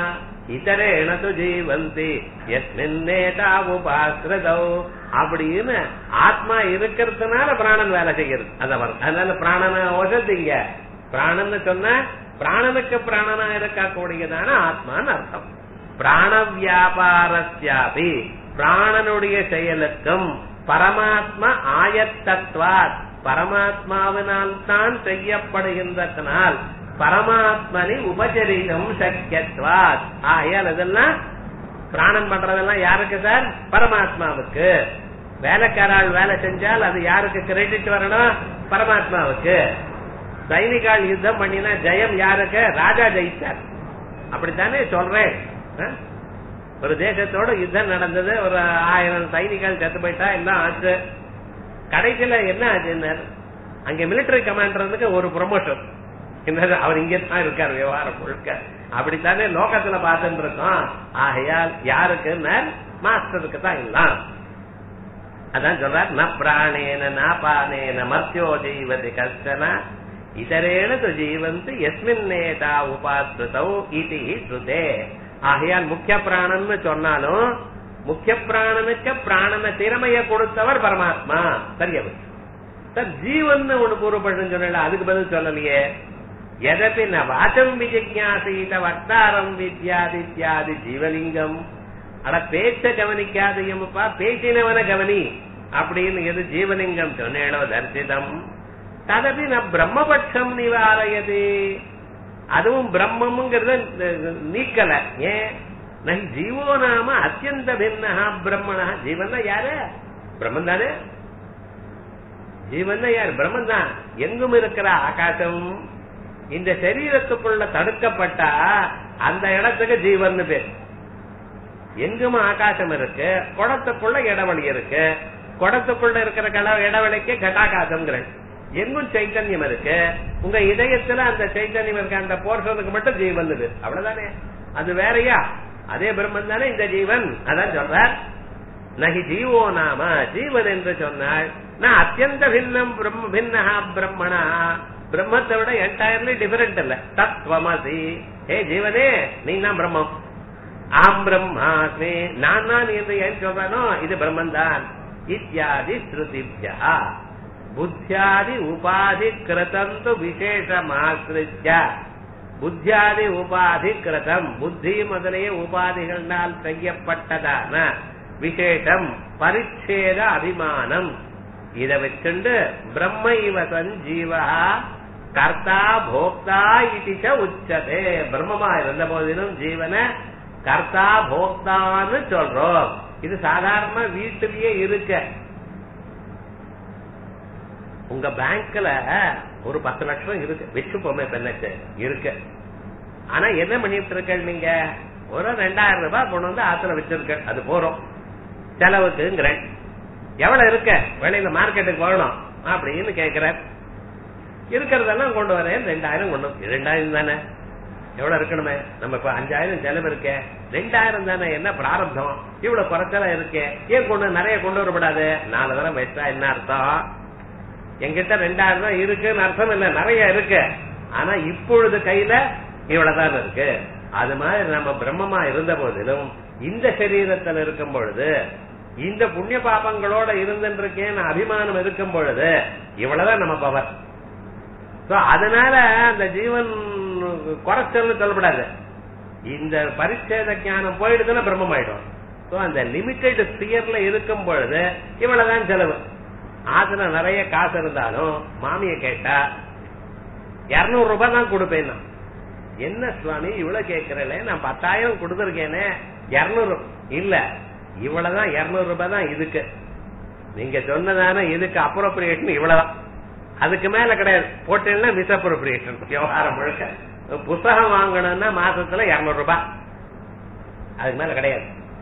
இதரேன து ஜீவந்தி எஸ்மின்னேதா உபாசிரதோ அப்படின்னு ஆத்மா இருக்கிறதுனால பிராணன் வேலை செய்கிறது அதான் அதனால பிராணனை ஒசத்திங்க பிராணன்னு சொன்ன பிராணனுக்கு பிராணனா இருக்கக்கூடியதான ஆத்மான்னு அர்த்தம் பிராண வியாபாரஸ்யாபி பிராணனுடைய செயலுக்கும் பரமாத்மா ஆயத்தத்வாத் பரமாத்மாவினால் தான் செய்யப்படுகின்றதனால் பரமாத்மனி உபச்சரிதம் சக்கியத்வாத் ஆகையால் இதெல்லாம் பிராணம் பண்றதெல்லாம் யாருக்கு சார் பரமாத்மாவுக்கு வேலைக்காரால் வேலை செஞ்சால் அது யாருக்கு கிரெடிட் வரணும் பரமாத்மாவுக்கு சைனிகால் யுத்தம் பண்ணினா ஜெயம் யாருக்கு ராஜா ஜெயிச்சார் அப்படித்தானே சொல்றேன் ஒரு தேசத்தோட யுத்தம் நடந்தது ஒரு ஆயிரம் சைனிகள் செத்து போயிட்டா எல்லாம் ஆச்சு கடைசியில என்ன ஆச்சுன்னு அங்க மிலிட்டரி கமாண்டருக்கு ஒரு ப்ரொமோஷன் என்னது அவர் இங்கே தான் இருக்கார் விவகாரம் முழுக்க அப்படித்தானே லோகத்துல பார்த்துட்டு இருக்கோம் ஆகையால் யாருக்கு மாஸ்டருக்கு தான் எல்லாம் அதான் சொல்றார் ந பிராணேன ந பானேன மத்தியோ ஜீவதி கஷ்டன இதரேன து ஜீவந்து எஸ்மின் நேதா உபாசிருதௌ இது ஸ்ருதே ஆகையால் முக்கிய பிராணன்னு சொன்னாலும் முக்கிய பிராணனுக்கு பிராணன திறமைய கொடுத்தவர் பரமாத்மா சரியா போச்சு. சார் ஜீவன் ஒண்ணு கூறப்படும் சொல்லல அதுக்கு பதில் சொல்லலையே எதப்பி ந வாச்சம் விஜிஜாசீத வட்டாரம் வித்யாதித்யாதி ஜீவலிங்கம் அட பேச்ச கவனிக்காதையப்பா பேசினவன கவனி அப்படின்னு எது ஜீவலிங்கம் சொன்னேனோ தரிசிதம் ததபி ந பிரம்மபட்சம் நிவாரயது அதுவும் பிரம்மம்ங்கிறத நீக்கல ஏன் நகி ஜீவோ நாம அத்தியந்த பின்னா பிரம்மணா ஜீவன் யாரு பிரம்மன் தானே ஜீவன் யார் பிரம்மன் தான் எங்கும் இருக்கிற ஆகாசம் இந்த சரீரத்துக்குள்ள தடுக்கப்பட்டா அந்த இடத்துக்கு ஜீவன் பேர் எங்கும் ஆகாசம் இருக்கு குடத்துக்குள்ள இடவெளி இருக்கு குடத்துக்குள்ள இருக்கிற கட இடவெளிக்கு கட்டாகாசம்ங்கிற எங்கும் சைத்தன்யம் இருக்கு உங்க இதயத்துல அந்த சைத்தன்யம் இருக்க அந்த போர்ஷனுக்கு மட்டும் ஜீவன் இது அவ்வளவுதானே அது வேறயா அதே பிரம்மன் தானே இந்த ஜீவன் அதான் சொல்றார் நகி ஜீவோ நாம ஜீவன் என்று சொன்னால் நான் அத்தியந்த பின்னம் பிரம்ம பின்னஹா பிரம்மணா பிரம்மத்தை விட என்டையர்லி டிஃபரெண்ட் இல்ல தத்வமசி ஹே ஜீவனே நீ தான் பிரம்மம் ஆம் பிரம்மாஸ்மி நான் தான் என்று ஏன் சொல்றானோ இது பிரம்மன் தான் இத்தியாதி ஸ்ருதிபியா புத்தியாதி உபாதி கிருதந்து விசேஷமாசிரித்ய புத்தியாதி உபாதி கிருதம் புத்தி முதலிய உபாதிகளால் செய்யப்பட்டதான விசேஷம் பரிச்சேத அபிமானம் இத வச்சுண்டு பிரம்ம இவ சஞ்சீவா கர்த்தா போக்தா இதிச்ச உச்சதே பிரம்மமா இருந்த போதிலும் ஜீவன கர்த்தா போக்தான்னு சொல்றோம் இது சாதாரண வீட்டிலேயே இருக்க உங்க பேங்க்ல ஒரு பத்து லட்சம் இருக்கு வச்சுப்போமே பெண்ணச்சு இருக்கு ஆனா என்ன பண்ணிட்டு இருக்க நீங்க ஒரு ரெண்டாயிரம் ரூபாய் கொண்டு வந்து ஆத்துல வச்சிருக்க அது போறோம் செலவுக்குங்கிற எவ்வளவு இருக்க வெளியில மார்க்கெட்டுக்கு போகணும் அப்படின்னு கேக்குற இருக்கிறதெல்லாம் கொண்டு வரேன் ரெண்டாயிரம் கொண்டு வந்து- ரெண்டாயிரம் தானே எவ்வளவு இருக்கணுமே நம்ம இப்ப அஞ்சாயிரம் செலவு இருக்கே ரெண்டாயிரம் தானே என்ன பிராரப்தம் இவ்வளவு குறைச்சலா இருக்கே ஏன் கொண்டு நிறைய கொண்டு வரப்படாது நாலு தரம் வச்சா என்ன அர்த்தம் என்கிட்ட ரெண்டாயிரம் ரூபாய் இருக்குன்னு அர்த்தம் இல்ல நிறைய இருக்கு ஆனா இப்பொழுது கையில இவ்வளவுதான் இருக்கு அது மாதிரி நம்ம பிரம்மமா இருந்த போதிலும் இந்த சரீரத்தில் இருக்கும் பொழுது இந்த புண்ணிய பாபங்களோட இருந்துருக்கேன்னு அபிமானம் இருக்கும் பொழுது இவ்வளவுதான் நம்ம பவர் சோ அதனால அந்த ஜீவன் குறைச்சல்னு சொல்லப்படாது இந்த பரிச்சேத ஞானம் போயிடுதுன்னா பிரம்மம் ஆயிடும் சோ அந்த லிமிட்டெட் ஸ்பியர்ல இருக்கும் பொழுது இவ்வளவுதான் செலவு ஆத்துல நிறைய காசு இருந்தாலும் மாமிய கேட்டா இருநூறு ரூபாய் தான் கொடுப்பேன் நான். என்ன சுவாமி இவ்வளவு கேட்கறல நான் பத்தாயிரம் கொடுத்துருக்கேனே இருநூறு இல்ல இவ்வளவுதான் இருநூறு ரூபாய் தான் இதுக்கு நீங்க சொன்னதான இதுக்கு அப்ரோப்ரியேஷன் இவ்வளவுதான் அதுக்கு மேல கிடையாது போட்டேன்னா மிஸ் அப்ரோப்ரியேஷன் விவகாரம் முழுக்க புத்தகம் வாங்கணும்னா மாசத்துல இருநூறு ரூபாய் அதுக்கு மேல கிடையாது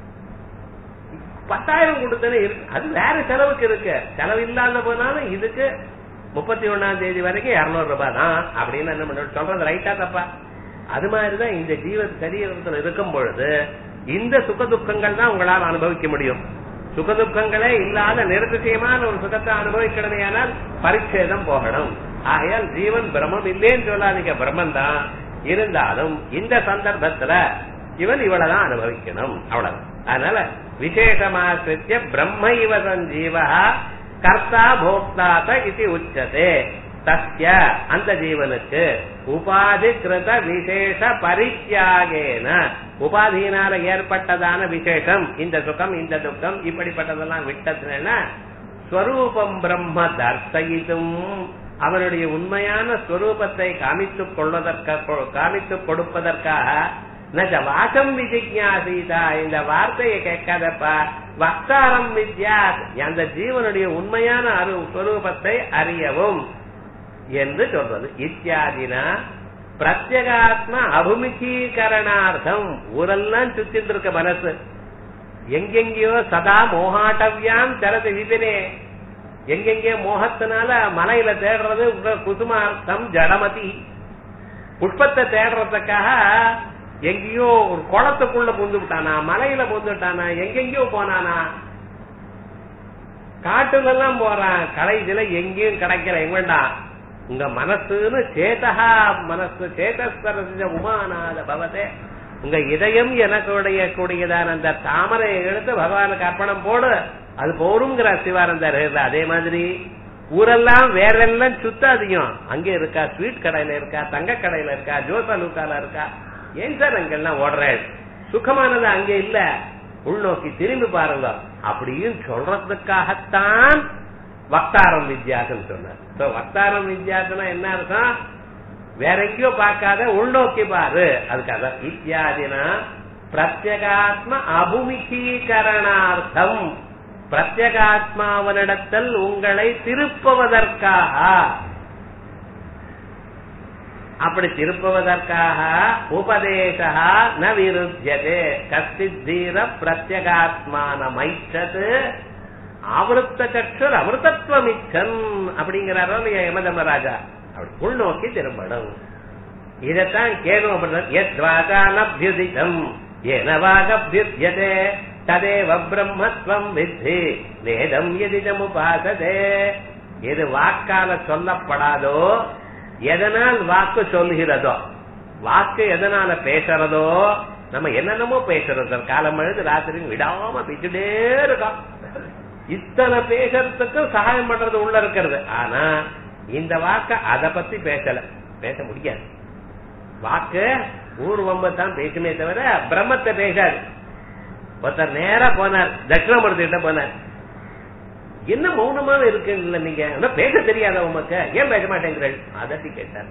பத்தாயிரம் கொடுத்தனே இருக்கு அது வேற செலவுக்கு இருக்கு செலவு இல்லாத போனாலும் இதுக்கு முப்பத்தி ஒண்ணாம் தேதி வரைக்கும் இருநூறு ரூபாய் தான் அப்படின்னு என்ன பண்ண சொல்றது ரைட்டா தப்பா அது மாதிரிதான் இந்த ஜீவ சரீரத்தில் இருக்கும் பொழுது இந்த சுக துக்கங்கள் தான் உங்களால் அனுபவிக்க முடியும் சுக துக்கங்களே இல்லாத நிரதிசயமான ஒரு சுகத்தை அனுபவிக்கணுமேயானால் பரிச்சேதம் போகணும் ஆகையால் ஜீவன் பிரம்மம் இல்லேன்னு சொல்லாதீங்க பிரம்மன் தான் இருந்தாலும் இந்த சந்தர்ப்பத்துல இவன் இவ்வளவுதான் அனுபவிக்கணும் அவ்வளவு அதனால விசேஷமாசிரித்ய பிரம்ம இவ சஞ்சீவ கர்த்தா போக்தாத இது உச்சதே தஸ்ய அந்த ஜீவனுக்கு உபாதி கிருத விசேஷ பரித்தியாகேன உபாதியினால ஏற்பட்டதான விசேஷம் இந்த சுகம் இந்த துக்கம் இப்படிப்பட்டதெல்லாம் விட்டதுன்னா ஸ்வரூபம் பிரம்ம தர்சயிதும் அவனுடைய உண்மையான ஸ்வரூபத்தை காமித்துக் கொள்வதற்காக காமித்துக் கொடுப்பதற்காக நஜ வாசம் விஜிஜாசீதா இந்த வார்த்தையை கேட்காதப்பா வக்தாரம் வித்யா அந்த ஜீவனுடைய உண்மையான அரு ஸ்வரூபத்தை அறியவும் என்று சொல்றது இத்தியாதினா பிரத்யகாத்ம அபுமுகீகரணார்த்தம் ஊரெல்லாம் சுத்திட்டு இருக்க மனசு எங்கெங்கயோ சதா மோகாட்டவியாம் தரது விபினே எங்கெங்கயோ மோகத்தினால மலையில தேடுறது உங்க குசுமார்த்தம் ஜடமதி புஷ்பத்தை தேடுறதுக்காக எங்கேயோ ஒரு குளத்துக்குள்ள புந்து விட்டானா மலையில புந்து விட்டானா எங்கெங்கயோ போனானா காட்டுல எல்லாம் போறான் கடைசியில எங்கேயும் கிடைக்கல எங்கடா உங்க மனசுன்னு சேதகா மனசு சேதஸ்வரசிஜ உமானாத பவதே உங்க இதயம் எனக்கு உடையக்கூடியதான அந்த தாமரையை எடுத்து பகவானுக்கு அர்ப்பணம் போடு அது போருங்கிற சிவானந்தர் அதே மாதிரி ஊரெல்லாம் வேற எல்லாம் சுத்தாதீங்க அங்க இருக்கா ஸ்வீட் கடையில இருக்கா தங்க கடையில இருக்கா ஜோசா லூக்கால இருக்கா ஏன் சார் அங்கெல்லாம் ஓடுறேன் சுகமானது அங்க இல்ல உள்நோக்கி திரும்பி பாருங்க அப்படின்னு சொல்றதுக்காகத்தான் வக்தாரம் வித்தியாசம் சொன்னார் So, வக்தாரம் வித்தியாசம்னா என்ன அர்த்தம் வேற எங்கேயோ பார்க்காத உள்நோக்கி பாரு அதுக்காக இத்தியாதினா பிரத்யகாத்ம அபுமிகீகரணார்த்தம் பிரத்யகாத்மாவனிடத்தில் உங்களை திருப்புவதற்காக அப்படி திருப்புவதற்காக உபதேசா ந விருத்தியதே கஸ்தித் தீர பிரத்யகாத்மானமைச்சது ஆவருத்த கற்றர் அமிர்தத்துவமிச்சன் அப்படிங்கிறாரோ இல்லையா யமதமராஜா அப்படி உள்நோக்கி திரும்பணும் இதத்தான் கேளும் அப்படின்னா எத்வாசானபியுதிதம் ஏனவாகபியுத்தியதே ததேவ பிரம்மத்வம் வித்தி வேதம் எதிதமுபாசதே எது வாக்கால சொல்லப்படாதோ எதனால் வாக்கு சொல்லுகிறதோ வாக்கு எதனால பேசுறதோ நம்ம என்னென்னமோ பேசுறோம் சார் காலம் எழுது ராத்திரி விடாம பேசிட்டே இருக்கோம் இத்தனை பேசுறதுக்கு சகாயம் பண்றது உள்ள இருக்கிறது ஆனா இந்த வாக்க அத பத்தி பேசல பேச முடியாது வாக்கு ஊர்வம்ப தான் பேசுமே தவிர பிரம்மத்தை பேசாது ஒருத்தர் நேரா போனார் தட்சிணாமூர்த்தி கிட்ட போனார் என்ன மௌனமாக இருக்குல்ல நீங்க ஆனா பேச தெரியாத உமக்கு ஏன் பேச மாட்டேங்கிறீர்கள் அதட்டி கேட்டார்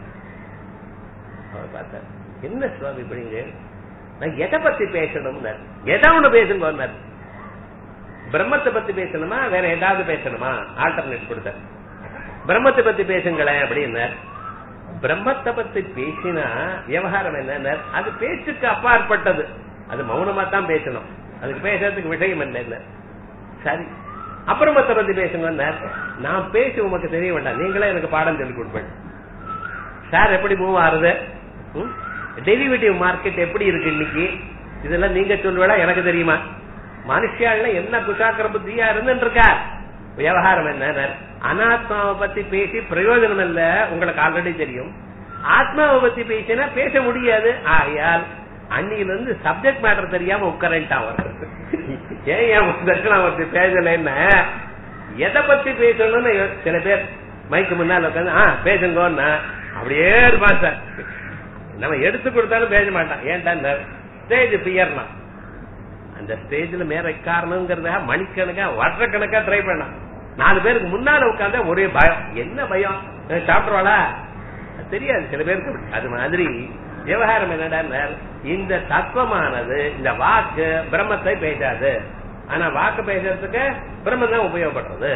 அவர் பார்த்தார் என்ன சுவாமி இப்படிங்க நான் எதை பத்தி பேசணும்னு எதை ஒண்ணு பேசுங்க பிரம்மத்தை பத்தி பேசணுமா வேற ஏதாவது பேசணுமா ஆல்டர்னேட் கொடுத்தார் பிரம்மத்தை பத்தி பேசுங்களேன் அப்படின்னார் பிரம்மத்தை பத்தி பேசினா விவகாரம் என்ன அது பேச்சுக்கு அப்பாற்பட்டது அது மௌனமா தான் பேசணும் அதுக்கு பேசுறதுக்கு விஷயம் என்ன சரி அப்புறமத்தை பத்தி பேசுங்க நான் பேசி உமக்கு தெரிய வேண்டாம் நீங்களே எனக்கு பாடம் சொல்லி கொடுப்பேன் சார் எப்படி மூவ் ஆறுது டெரிவேட்டிவ் மார்க்கெட் எப்படி இருக்கு இன்னைக்கு இதெல்லாம் நீங்க சொல்லுவேடா எனக்கு தெரியுமா மனுஷால என்ன குஷாக்கிர புத்தியா இருந்துட்டு இருக்கா விவகாரம் என்ன அனாத்மாவை பத்தி பேசி பிரயோஜனம் இல்ல உங்களுக்கு ஆல்ரெடி தெரியும் ஆத்மாவை பத்தி பேசினா பேச முடியாது ஆகையால் அன்னியில இருந்து சப்ஜெக்ட் மேட்டர் தெரியாம உட்கரண்ட் அவர் ஏன் என் தட்சிணாமூர்த்தி பேசலன்னு எதை பத்தி பேசணும்னு சில பேர் மைக்கு முன்னால உட்காந்து ஆ பேசுங்கன்னா அப்படியே இருப்பான் சார் நம்ம எடுத்து கொடுத்தாலும் பேச மாட்டான் ஏன்டா ஸ்டேஜ் பியர்னா அந்த ஸ்டேஜ்ல மேல காரணங்கிறத மணிக்கணக்கா வருஷக்கணக்கா ட்ரை பண்ணான் நாலு பேருக்கு முன்னால உட்கார்ந்தா ஒரே பயம் என்ன பயம் சாப்பிடுவாளா தெரியாது சில பேருக்கு அது மாதிரி விவகாரம் என்னடா இந்த தத்துவமானது இந்த வாக்கு பிரம்மத்தை பேசாது ஆனா வாக்கு பேசுறதுக்கு பிரம்மம் தான் உபயோகப்படுறது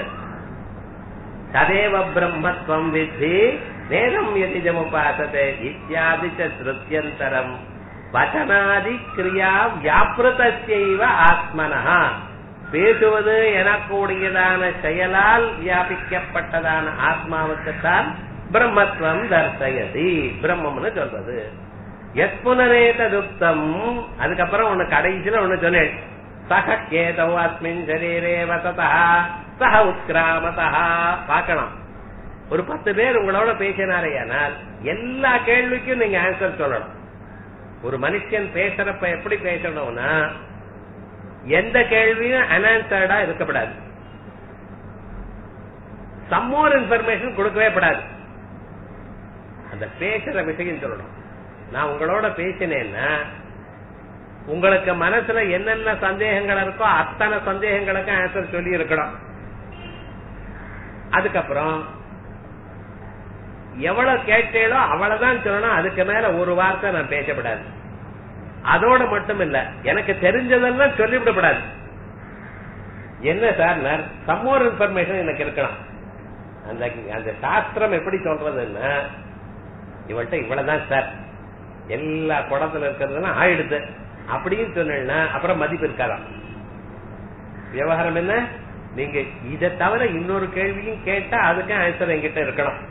ததேவ பிரம்மத்வம் வித்தி வேதம் எதிஜமுபாசத்தை இத்தியாதி ஸ்ருத்தியந்தரம் வச்சனாதி கிரியா வியாபிருத்தைவ ஆத்மனஹா பேசுவது எனக்கூடியதான செயலால் வியாபிக்கப்பட்டதான ஆத்மாவுக்குத்தான் பிரம்மத்துவம் தர்சயதி பிரம்மம்னு சொல்றது எஸ்புனரேததுக்தம் அதுக்கப்புறம் ஒண்ணு கடைசியில ஒண்ணு சொன்னேன் சக கேதவ் அஸ்மின் சரீரே வசதா சக உத்கிராமதா பார்க்கலாம் ஒரு பத்து பேர் உங்களோட பேசினாரேயானால் எல்லா கேள்விக்கும் நீங்க ஆன்சர் சொல்லணும் ஒரு மனுஷன் பேசுறப்ப எப்படி பேசணும்னா எந்த கேள்வியும் அனான்சர்டா இருக்கப்படாது சம்மோர் இன்ஃபர்மேஷன் கொடுக்கவே படாது அந்த பேசுற விஷயம் சொல்லணும் நான் உங்களோட பேசினேன்னா உங்களுக்கு மனசுல என்னென்ன சந்தேகங்கள் இருக்கோ அத்தனை சந்தேகங்களுக்கு ஆன்சர் சொல்லி இருக்கணும் அதுக்கப்புறம் எவ்வளவு கேட்டேளோ அவ்வளவுதான் சொல்லணும் அதுக்கு மேல ஒரு வார்த்தை நான் பேசப்படாது அதோட மட்டும் இல்ல எனக்கு தெரிஞ்சதெல்லாம் சொல்லிவிடப்படாது என்ன சார் சம்மோர் இன்ஃபர்மேஷன் எனக்கு இருக்கலாம் அந்த அந்த சாஸ்திரம் எப்படி சொல்றதுன்னா இவள்கிட்ட இவ்வளவுதான் சார் எல்லா குடத்துல இருக்கிறதுலாம் ஆயிடுது அப்படின்னு சொன்னா அப்புறம் மதிப்பு இருக்காதாம் விவகாரம் என்ன நீங்க இதை தவிர இன்னொரு கேள்வியும் கேட்டா அதுக்கு ஆன்சர் என்கிட்ட இருக்கணும்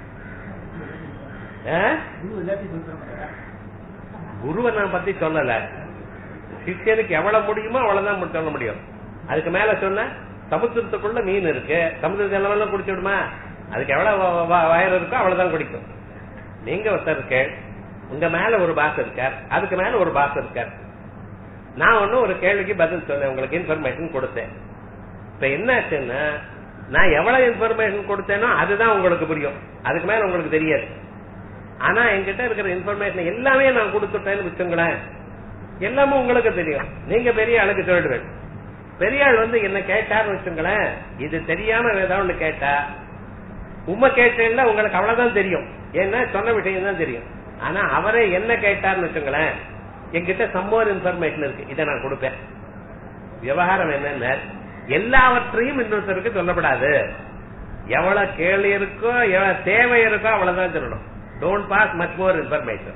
குருவை நான் பத்தி சொல்லல சிஷியனுக்கு எவ்வளவு முடியுமோ அவ்வளவுதான் சொல்ல முடியும் அதுக்கு மேல சொன்ன சமுத்திரத்துக்குள்ள மீன் இருக்கு சமுத்திர ஜலம் குடிச்சு விடுமா அதுக்கு எவ்வளவு வயர் இருக்கோ அவ்வளவுதான் குடிக்கும் நீங்க ஒருத்தர் கேள் உங்க மேல ஒரு பாஸ் இருக்கார் அதுக்கு மேல ஒரு பாஸ் இருக்கார் நான் ஒன்னும் ஒரு கேள்விக்கு பதில் சொன்னேன் உங்களுக்கு இன்ஃபர்மேஷன் கொடுத்தேன் இப்ப என்னாச்சுன்னா நான் எவ்வளவு இன்ஃபர்மேஷன் கொடுத்தேனோ அதுதான் உங்களுக்கு புரியும் அதுக்கு மேல உங்களுக்கு தெரியாது ஆனா என்கிட்ட இருக்கிற இன்ஃபர்மேஷன் எல்லாமே நான் கொடுத்துட்டேன்னு வச்சுங்களேன் எல்லாமே உங்களுக்கு தெரியும் நீங்க பெரிய ஆளுக்கு சொல்லிடுவேன் பெரிய ஆள் வந்து என்ன கேட்டார்னு வச்சுங்களேன் இது தெரியாம ஏதாவது ஒண்ணு கேட்டா உண்மை கேட்டேன்னா உங்களுக்கு அவ்வளவுதான் தெரியும் ஏன்னா சொன்ன விஷயம் தான் தெரியும் ஆனா அவரே என்ன கேட்டார்னு வச்சுங்களேன் என்கிட்ட சம்மோர் இன்ஃபர்மேஷன் இருக்கு இதை நான் கொடுப்பேன் விவகாரம் என்னன்னா எல்லாவற்றையும் இன்னொருத்தருக்கு சொல்லப்படாது எவ்வளவு கேள்வி இருக்கோ எவ்வளவு தேவை இருக்கோ அவ்வளவுதான் சொல்லணும் don't pass much more information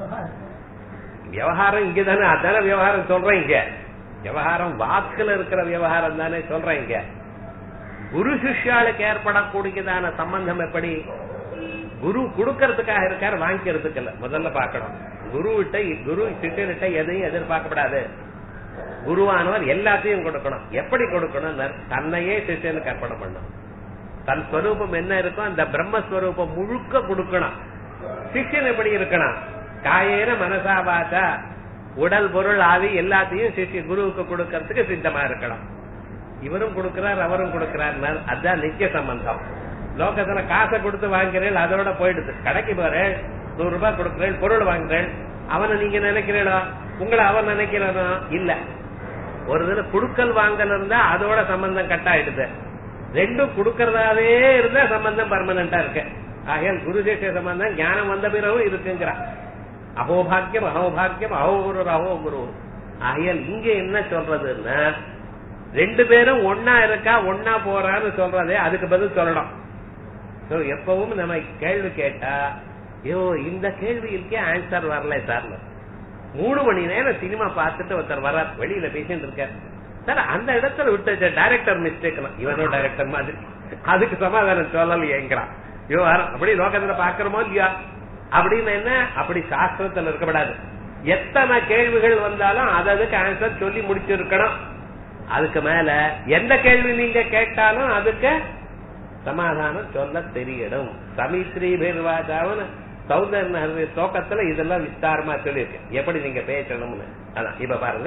விவகாரம் இங்கதானே அதான விவகாரம் சொல்றேன் இங்க விவகாரம் வாக்குல இருக்கிற விவகாரம் தானே சொல்றேன் இங்க குரு சிஷ்யாளுக்கு ஏற்படக்கூடியதான சம்பந்தம் எப்படி குரு கொடுக்கறதுக்காக இருக்காரு வாங்கிக்கிறதுக்கு இல்ல முதல்ல பார்க்கணும் குரு விட்ட குரு சிஷ்யர்கிட்ட எதையும் எதிர்பார்க்கப்படாது குருவானவர் எல்லாத்தையும் கொடுக்கணும் எப்படி கொடுக்கணும் தன்னையே சிஷ்யனுக்கு அர்ப்பணம் பண்ணணும் தன் ஸ்வரூபம் என்ன இருக்கோ அந்த பிரம்மஸ்வரூபம் முழுக்க கொடுக்கணும் சிஷ்யன் எப்படி இருக்கணும் காயேன மனசா வாசா உடல் பொருள் ஆவி எல்லாத்தையும் சிஷ்ய குருவுக்கு கொடுக்கறதுக்கு சித்தமா இருக்கணும் இவரும் கொடுக்கிறார் அவரும் கொடுக்கிறார் அதான் நித்திய சம்பந்தம் லோகத்துல காசை கொடுத்து வாங்குறேன் அதோட போயிடுது கடைக்கு போறேன் நூறு ரூபாய் கொடுக்கிறேன் பொருள் வாங்குறேன் அவனை நீங்க நினைக்கிறீங்களோ உங்களை அவன் நினைக்கிறானோ இல்ல ஒரு இதுல குடுக்கல் வாங்கல் இருந்தா அதோட சம்பந்தம் கட் ஆயிடுது ரெண்டும் கொடுக்கறதாவே இருந்தா சம்பந்தம் பர்மனண்டா இருக்கு ஆகையால் குரு சேஷ சம்பந்தம் ஞானம் வந்த பிறகும் இருக்குங்கிறான் அகோபாக்கியம் அகோபாக்கியம் அகோகுரு அகோகுரு ஆகையால் இங்க என்ன சொல்றதுன்னா ரெண்டு பேரும் ஒன்னா இருக்கா ஒன்னா போறான்னு சொல்றதே அதுக்கு பதில் சொல்லணும் எப்பவும் நம்ம கேள்வி கேட்டா ஐயோ இந்த கேள்விக்கே ஆன்சர் வரல சார் மூணு மணி நேரம் சினிமா பார்த்துட்டு ஒருத்தர் வர்றார் வெளியில பேசிட்டு இருக்கார் சார் அந்த இடத்துல விட்டு டைரக்டர் மிஸ்டேக் இவனோ டைரக்டர் மாதிரி அதுக்கு சமாதானம் சொல்லலையேங்கிறான் விவகாரம் அப்படி லோகத்துல பாக்குறோமோ இல்லையா அப்படின்னு என்ன அப்படி சாஸ்திரத்துல இருக்கப்படாது எத்தனை கேள்விகள் வந்தாலும் அதுக்கு ஆன்சர் சொல்லி முடிச்சிருக்கணும் அதுக்கு மேல எந்த கேள்வி நீங்க கேட்டாலும் அதுக்கு சமாதானம் சொல்ல தெரியணும் சமித்ரி பேர்வாஜாவன் சௌந்தர்ய ஸ்லோகத்துல இதெல்லாம் விஸ்தாரமா சொல்லியிருக்கேன் எப்படி நீங்க பேசணும்னு அதான் இப்ப பாருங்க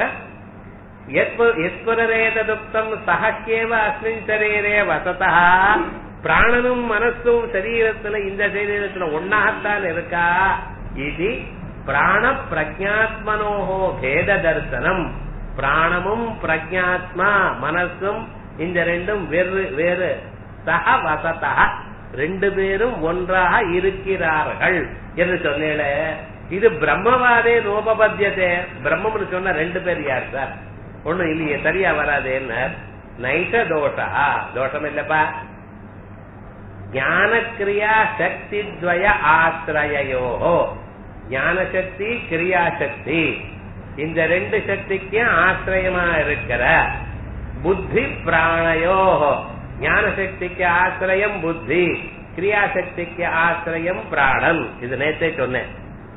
எஸ்வரேதுக்தம் சகக்கேவ அஸ்மின் சரீரே வசதா பிராணனும் மனசும் சரீரத்துல இந்த சரீரத்துல ஒன்னாகத்தான் இருக்கா இது பிராண பிரஜாத்மனோஹோ பேத தரிசனம் பிராணமும் பிரஜாத்மா மனசும் இந்த ரெண்டும் வேறு வேறு சக வசதா ரெண்டு பேரும் ஒன்றாக இருக்கிறார்கள் என்று சொன்னேல இது பிரம்மவாதே நோபபத்தியதே பிரம்மம்னு சொன்ன ரெண்டு பேர் யார் சார் ஒண்ணு இல்லையே சரியா வராதேன்னு நைச தோஷா தோஷம் இல்லப்பா ஞான கிரியா சக்தி துவய ஆசிரயோ ஞான சக்தி கிரியா சக்தி இந்த ரெண்டு சக்திக்கும் ஆசிரியமா இருக்கிற புத்தி பிராணயோ ஞான சக்திக்கு ஆசிரியம் புத்தி கிரியாசக்திக்கு ஆசிரியம் பிராணம் இது நேத்தே சொன்னேன்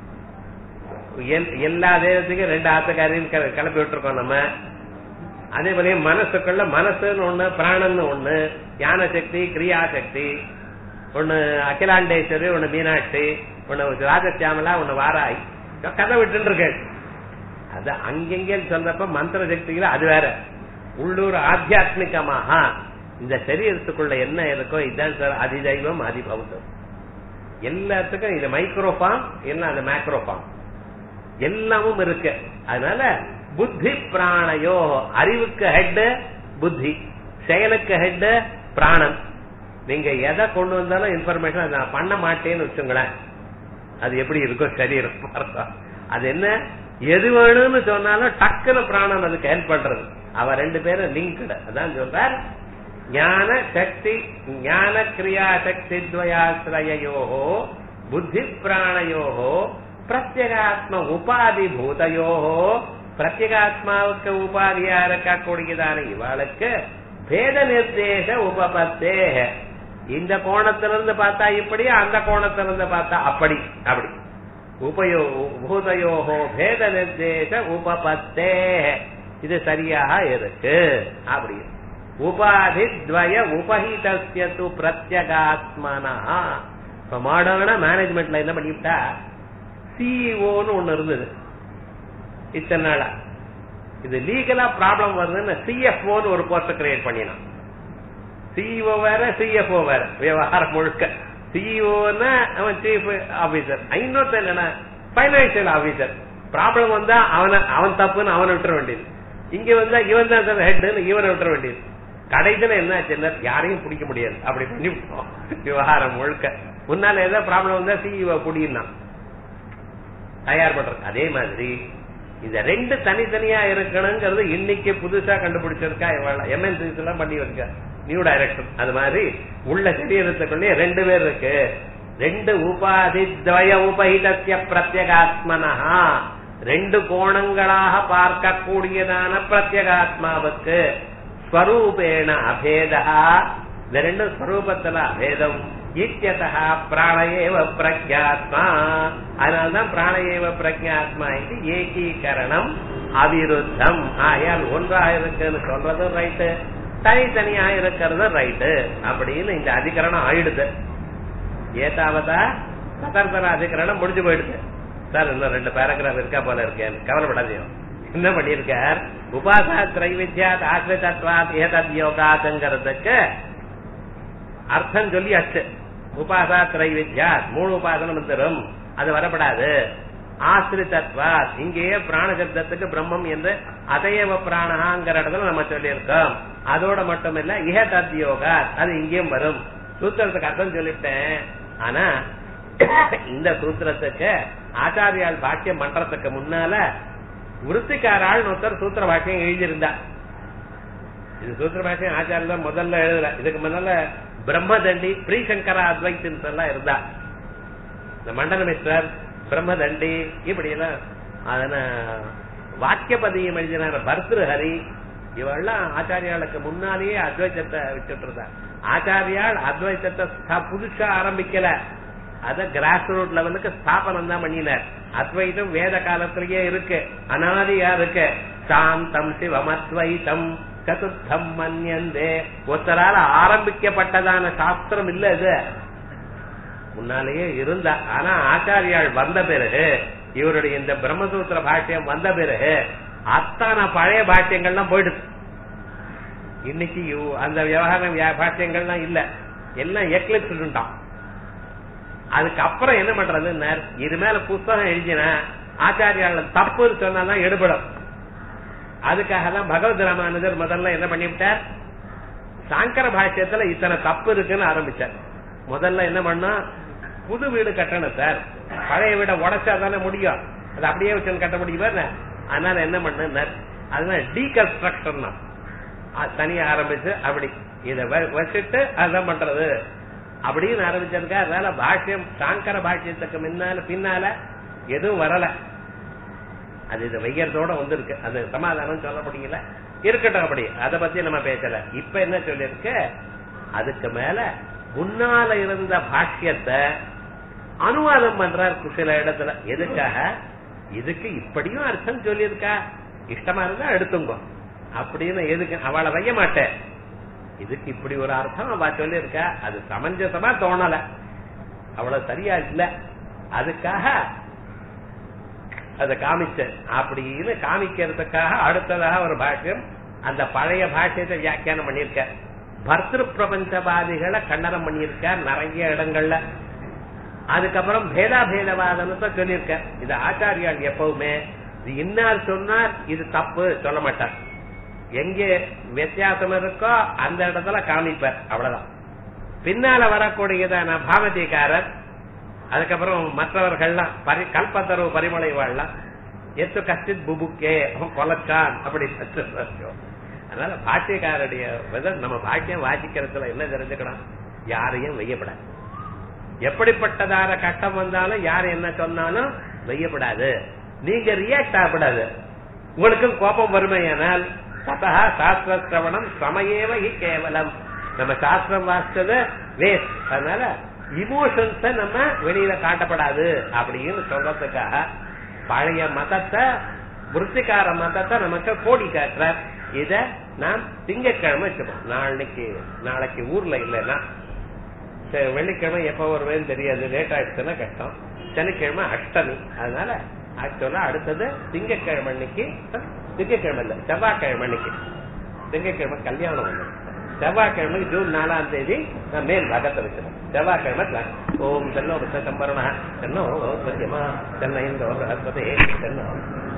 எல்லா தேவத்துக்கும் ரெண்டு ஆத்துக்காரையும் கிளப்பி விட்டுருக்கோம் நம்ம அதே போல மனசுக்குள்ள மனசுன்னு ஒண்ணு பிராணன்னு ஒண்ணு ஞான சக்தி கிரியாசக்தி ஒண்ணு அகிலாண்டேஸ்வரி ஒண்ணு மீனாட்சி ஒண்ணு ராஜசியாமலா ஒண்ணு வாராய் கதை விட்டு இருக்கேன் அது அங்கெங்கே சொல்றப்ப மந்திர சக்திகள் அது வேற உள்ளூர் ஆத்தியாத்மிகமாக இந்த சரீரத்துக்குள்ள என்ன இருக்கோ இதுதான் சார் அதிதெய்வம் அதிபௌத்தம் எல்லாத்துக்கும் இது மைக்ரோஃபார்ம் என்ன அந்த மேக்ரோஃபார்ம் எல்லாமும் இருக்கு அதனால புத்தி பிராணையோ அறிவுக்கு ஹெட் புத்தி செயலுக்கு ஹெட் பிராணன் நீங்க எதை கொண்டு வந்தாலும் இன்ஃபர்மேஷன் நான் பண்ண மாட்டேன்னு வச்சுங்களேன் அது எப்படி இருக்கும் சரீரம் அது என்ன எது வேணும்னு சொன்னாலும் டக்குனு பிராணன் அதுக்கு ஹெல்ப் பண்றது அவ ரெண்டு பேரும் லிங்க்டு அதான் சொல்றார் ஞான சக்தி ஞான கிரியா சக்தி துவயாசிரயோ புத்தி பிராணயோ பிரத்யேகாத்ம உபாதி பூதயோ பிரத்யேகாத்மாவுக்கு உபாதியா இருக்கக்கூடியதான இவாளுக்கு பேத நிர்தேச உபபத்தே இந்த கோணத்திலிருந்து பார்த்தா இப்படி அந்த கோணத்திலிருந்து பார்த்தா அப்படி அப்படி உபயோ பூதயோகோ பேத நிர்தேச உபபத்தே இது சரியாக இருக்கு அப்படி உபாதி துவய உபஹிதஸ்ய து பிரத்யகாத்மனா இப்ப மாடர்னா மேனேஜ்மெண்ட்ல என்ன பண்ணிவிட்டா சிஇஓன்னு ஒண்ணு இருந்தது இத்தனை நாளா இது லீகலா ப்ராப்ளம் வருதுன்னு சிஎஃப்ஓன்னு ஒரு போஸ்ட் கிரியேட் பண்ணினான் சிஇஓ வேற சிஎஃப்ஓ வேற விவகாரம் முழுக்க சிஇஓன்னா அவன் சீஃப் ஆபீசர் இன்னொருத்த என்னன்னா பைனான்சியல் ஆபீசர் ப்ராப்ளம் வந்தா அவனை அவன் தப்புன்னு அவனை விட்டுற வேண்டியது இங்க வந்தா இவன் தான் ஹெட்னு இவனை விட்டுற வேண்டியது கடைசியில என்ன ஆச்சுன்னா யாரையும் பிடிக்க முடியாது அப்படி பண்ணி விட்டோம் விவகாரம் முழுக்க முன்னால ஏதாவது ப்ராப்ளம் வந்தா சிஇஓ புடினா தயார் பண்றது அதே மாதிரி இந்த ரெண்டு தனித்தனியா இருக்கணுங்கிறது இன்னைக்கு புதுசா கண்டுபிடிச்சிருக்கா எம்என்சிஸ் எல்லாம் பண்ணி இருக்க நியூ டைரக்ஷன் அது மாதிரி உள்ள சரீரத்துக்குள்ளே ரெண்டு பேர் இருக்கு ரெண்டு உபாதி துவய உபஹிதத்திய பிரத்யகாத்மனஹா ரெண்டு கோணங்களாக பார்க்கக்கூடியதான பிரத்யகாத்மாவுக்கு ஸ்வரூபேண அபேதா இந்த ரெண்டு ஸ்வரூபத்துல அபேதம் இத்தியதா பிராணயேவ பிரக்யாத்மா அதனால்தான் பிராணயேவ பிரக்யாத்மா இது ஏகீகரணம் அவிருத்தம் ஆயால் ஒன்றாக இருக்குன்னு சொல்றதும் ரைட்டு தனித்தனியா இருக்கிறது ரைட்டு அப்படின்னு இந்த அதிகரணம் ஆயிடுது ஏதாவதா சதர்த்தர அதிகரணம் முடிஞ்சு போயிடுது சார் இன்னும் ரெண்டு பேராகிராஃப் இருக்கா போல இருக்கேன் கவலைப்படாதீங்க என்ன பண்ணிருக்கார் உபாசா திரைவித்யாத் ஆசிரிதத்வாத் ஏதத் யோகாத்துங்கிறதுக்கு அர்த்தம் சொல்லியாச்சு உபாசா திரைவித்யாத் மூணு உபாசனம் வந்துடும் அது வரப்படாது ஆசிரிதத்வா இங்கேயே பிராணசப்தத்துக்கு பிரம்மம் என்று அதையவ பிராணகாங்கிற இடத்துல நம்ம சொல்லியிருக்கோம் அதோட மட்டும் இல்ல இஹ தத் யோகா அது இங்கேயும் வரும் சூத்திரத்துக்கு அர்த்தம் சொல்லிட்டேன் ஆனா இந்த சூத்திரத்துக்கு ஆச்சாரியால் பாக்கியம் பண்றதுக்கு முன்னால விருத்திக்காராள் ஒருத்தர் சூத்திர பாக்கியம் எழுதியிருந்தா இது சூத்திர பாக்கியம் ஆச்சாரியம் தான் முதல்ல எழுதல இதுக்கு முன்னால பிரம்மதண்டி ஸ்ரீசங்கர அத்வைத்தன்ஸ் எல்லாம் இருந்தா இந்த மண்டல மிஸ்டர் பிரம்மதண்டி இப்படி எல்லாம் அதன வாக்கியபதியம் எழுதினார் பர்திருஹரி இவெல்லாம் ஆச்சாரியாளுக்கு முன்னாலேயே அத்வைத்தத்தை வச்சுட்டு இருந்தா ஆச்சாரியால் அத்வைத்தத்தை புதுசா ஆரம்பிக்கல அத கிராஸ் ரூட் லெவலுக்கு ஸ்தாபனம் தான் பண்ணினார் அத்வைத்தம் வேத காலத்திலேயே இருக்கு அனாதியா இருக்கு சாந்தம் சிவமத்வைத்தம் சதுர்த்தம் மன்யந்தே ஒருத்தரால ஆரம்பிக்கப்பட்டதான சாஸ்திரம் இல்ல இது முன்னாலேயே இருந்தா ஆனா ஆச்சாரியால் வந்த பிறகு இவருடைய இந்த பிரம்மசூத்திர பாஷ்யம் வந்த பிறகு அத்தனை பழைய பாஷ்யங்கள்லாம் போயிடுது இன்னைக்கு அந்த விவகாரம் பாஷ்யங்கள்லாம் இல்ல எல்லாம் எக்லிப்ஸ்டான் அதுக்கப்புறம் என்ன பண்றது இது மேல புஸ்தகம் எழுதின ஆச்சாரியால தப்புன்னு சொன்னாதான் எடுபடும் அதுக்காக தான் பகவத் ராமானுஜர் முதல்ல என்ன பண்ணிவிட்டார் சாங்கர பாஷ்யத்துல இத்தனை தப்பு இருக்குன்னு ஆரம்பிச்சார் முதல்ல என்ன பண்ணா புது வீடு கட்டணும் சார் பழைய வீடை உடைச்சா தானே முடியும் அது அப்படியே வச்சு கட்ட முடியுமா அதனால என்ன பண்ண அதுதான் டீகன்ஸ்ட்ரக்ஷன் தனியா ஆரம்பிச்சு அப்படி இத வச்சுட்டு அதான் பண்றது அப்படின்னு ஆரம்பிச்சிருக்கா அதனால பாஷ்யம் சாங்கர பாஷ்யத்துக்கு முன்னால பின்னால எதுவும் வரல அது இது வையறதோட வந்திருக்கு அது சமாதானம் சொல்ல முடியல இருக்கட்டும் அப்படி அத பத்தி நம்ம பேசல இப்ப என்ன சொல்லிருக்கு அதுக்கு மேல முன்னால இருந்த பாஷ்யத்தை அனுவாதம் பண்றார் சில இடத்துல எதுக்காக இதுக்கு இப்படியும் அர்த்தம் சொல்லியிருக்கா இஷ்டமா இருந்தா எடுத்துங்க அப்படின்னு எதுக்கு அவளை வைய மாட்டேன் இதுக்கு இப்படி ஒரு அர்த்தம் அவ சொல்லியிருக்கா அது சமஞ்சசமா தோணல அவ்வளவு சரியா இல்ல அதுக்காக அதை காமிச்ச அப்படின்னு காமிக்கிறதுக்காக அடுத்ததாக ஒரு பாஷ்யம் அந்த பழைய பாஷ்யத்தை வியாக்கியானம் பண்ணிருக்க பர்திரு பிரபஞ்சவாதிகளை கண்டனம் பண்ணியிருக்கார் நிறைய இடங்கள்ல அதுக்கப்புறம் பேதா பேதவாதனத்தை சொல்லியிருக்க இது ஆச்சாரியால் எப்பவுமே இது இன்னார் சொன்னார் இது தப்பு சொல்ல மாட்டார் எங்கே வித்தியாசம் இருக்கோ அந்த இடத்துல காமிப்பார் அவ்வளவுதான் பின்னால வரக்கூடியதான பாமதிக்காரர் அதுக்கப்புறம் மற்றவர்கள்லாம் பரி கல்பத்தரவு பரிமளை வாழலாம் எத்து கஷ்டித் புபுக்கே அவன் கொலச்சான் அப்படி அதனால பாட்டியக்காரருடைய விதம் நம்ம பாட்டியம் வாசிக்கிறதுல என்ன தெரிஞ்சுக்கணும் யாரையும் வெய்யப்படாது எப்படிப்பட்டதான கஷ்டம் வந்தாலும் யார் என்ன சொன்னாலும் வெய்யப்படாது நீங்க ரியாக்ட் ஆகப்படாது உங்களுக்கும் கோபம் வறுமையானால் ததா சாஸ்திர சிரவணம் சமயேவ ஹி கேவலம் நம்ம சாஸ்திரம் வாசிச்சது வேஸ்ட் அதனால இமோஷன்ஸ நம்ம வெளியில காட்டப்படாது அப்படின்னு சொல்றதுக்காக பழைய மதத்தை விருத்திகார மதத்தை நமக்கு கோடி காட்டுறார் இத நாம் திங்கட்கிழமை வச்சுப்போம் நாளைக்கு நாளைக்கு ஊர்ல இல்லைன்னா வெள்ளிக்கிழமை எப்ப வருவேன்னு தெரியாது லேட் ஆயிடுச்சுன்னா கஷ்டம் சனிக்கிழமை அஷ்டமி அதனால ஆக்சுவலா அடுத்தது திங்கக்கிழமை அன்னைக்கு அஹ், திங்கட்கிழமை இல்ல செவ்வாய்க்கிழமை அன்னைக்கு திங்கட்கிழமை கல்யாணம் ஒண்ணு செவ்வாய்க்கிழமை ஜூன் நாலாம் தேதி நான் மேல் பாகத்தை வச்சிருக்கேன் செவ்வாய்க்கிழமை class. ஓம் சென்னோ சம்பரண சென்னோ சத்தியமா சென்னை இந்த ஒரு அற்பதே சென்னோ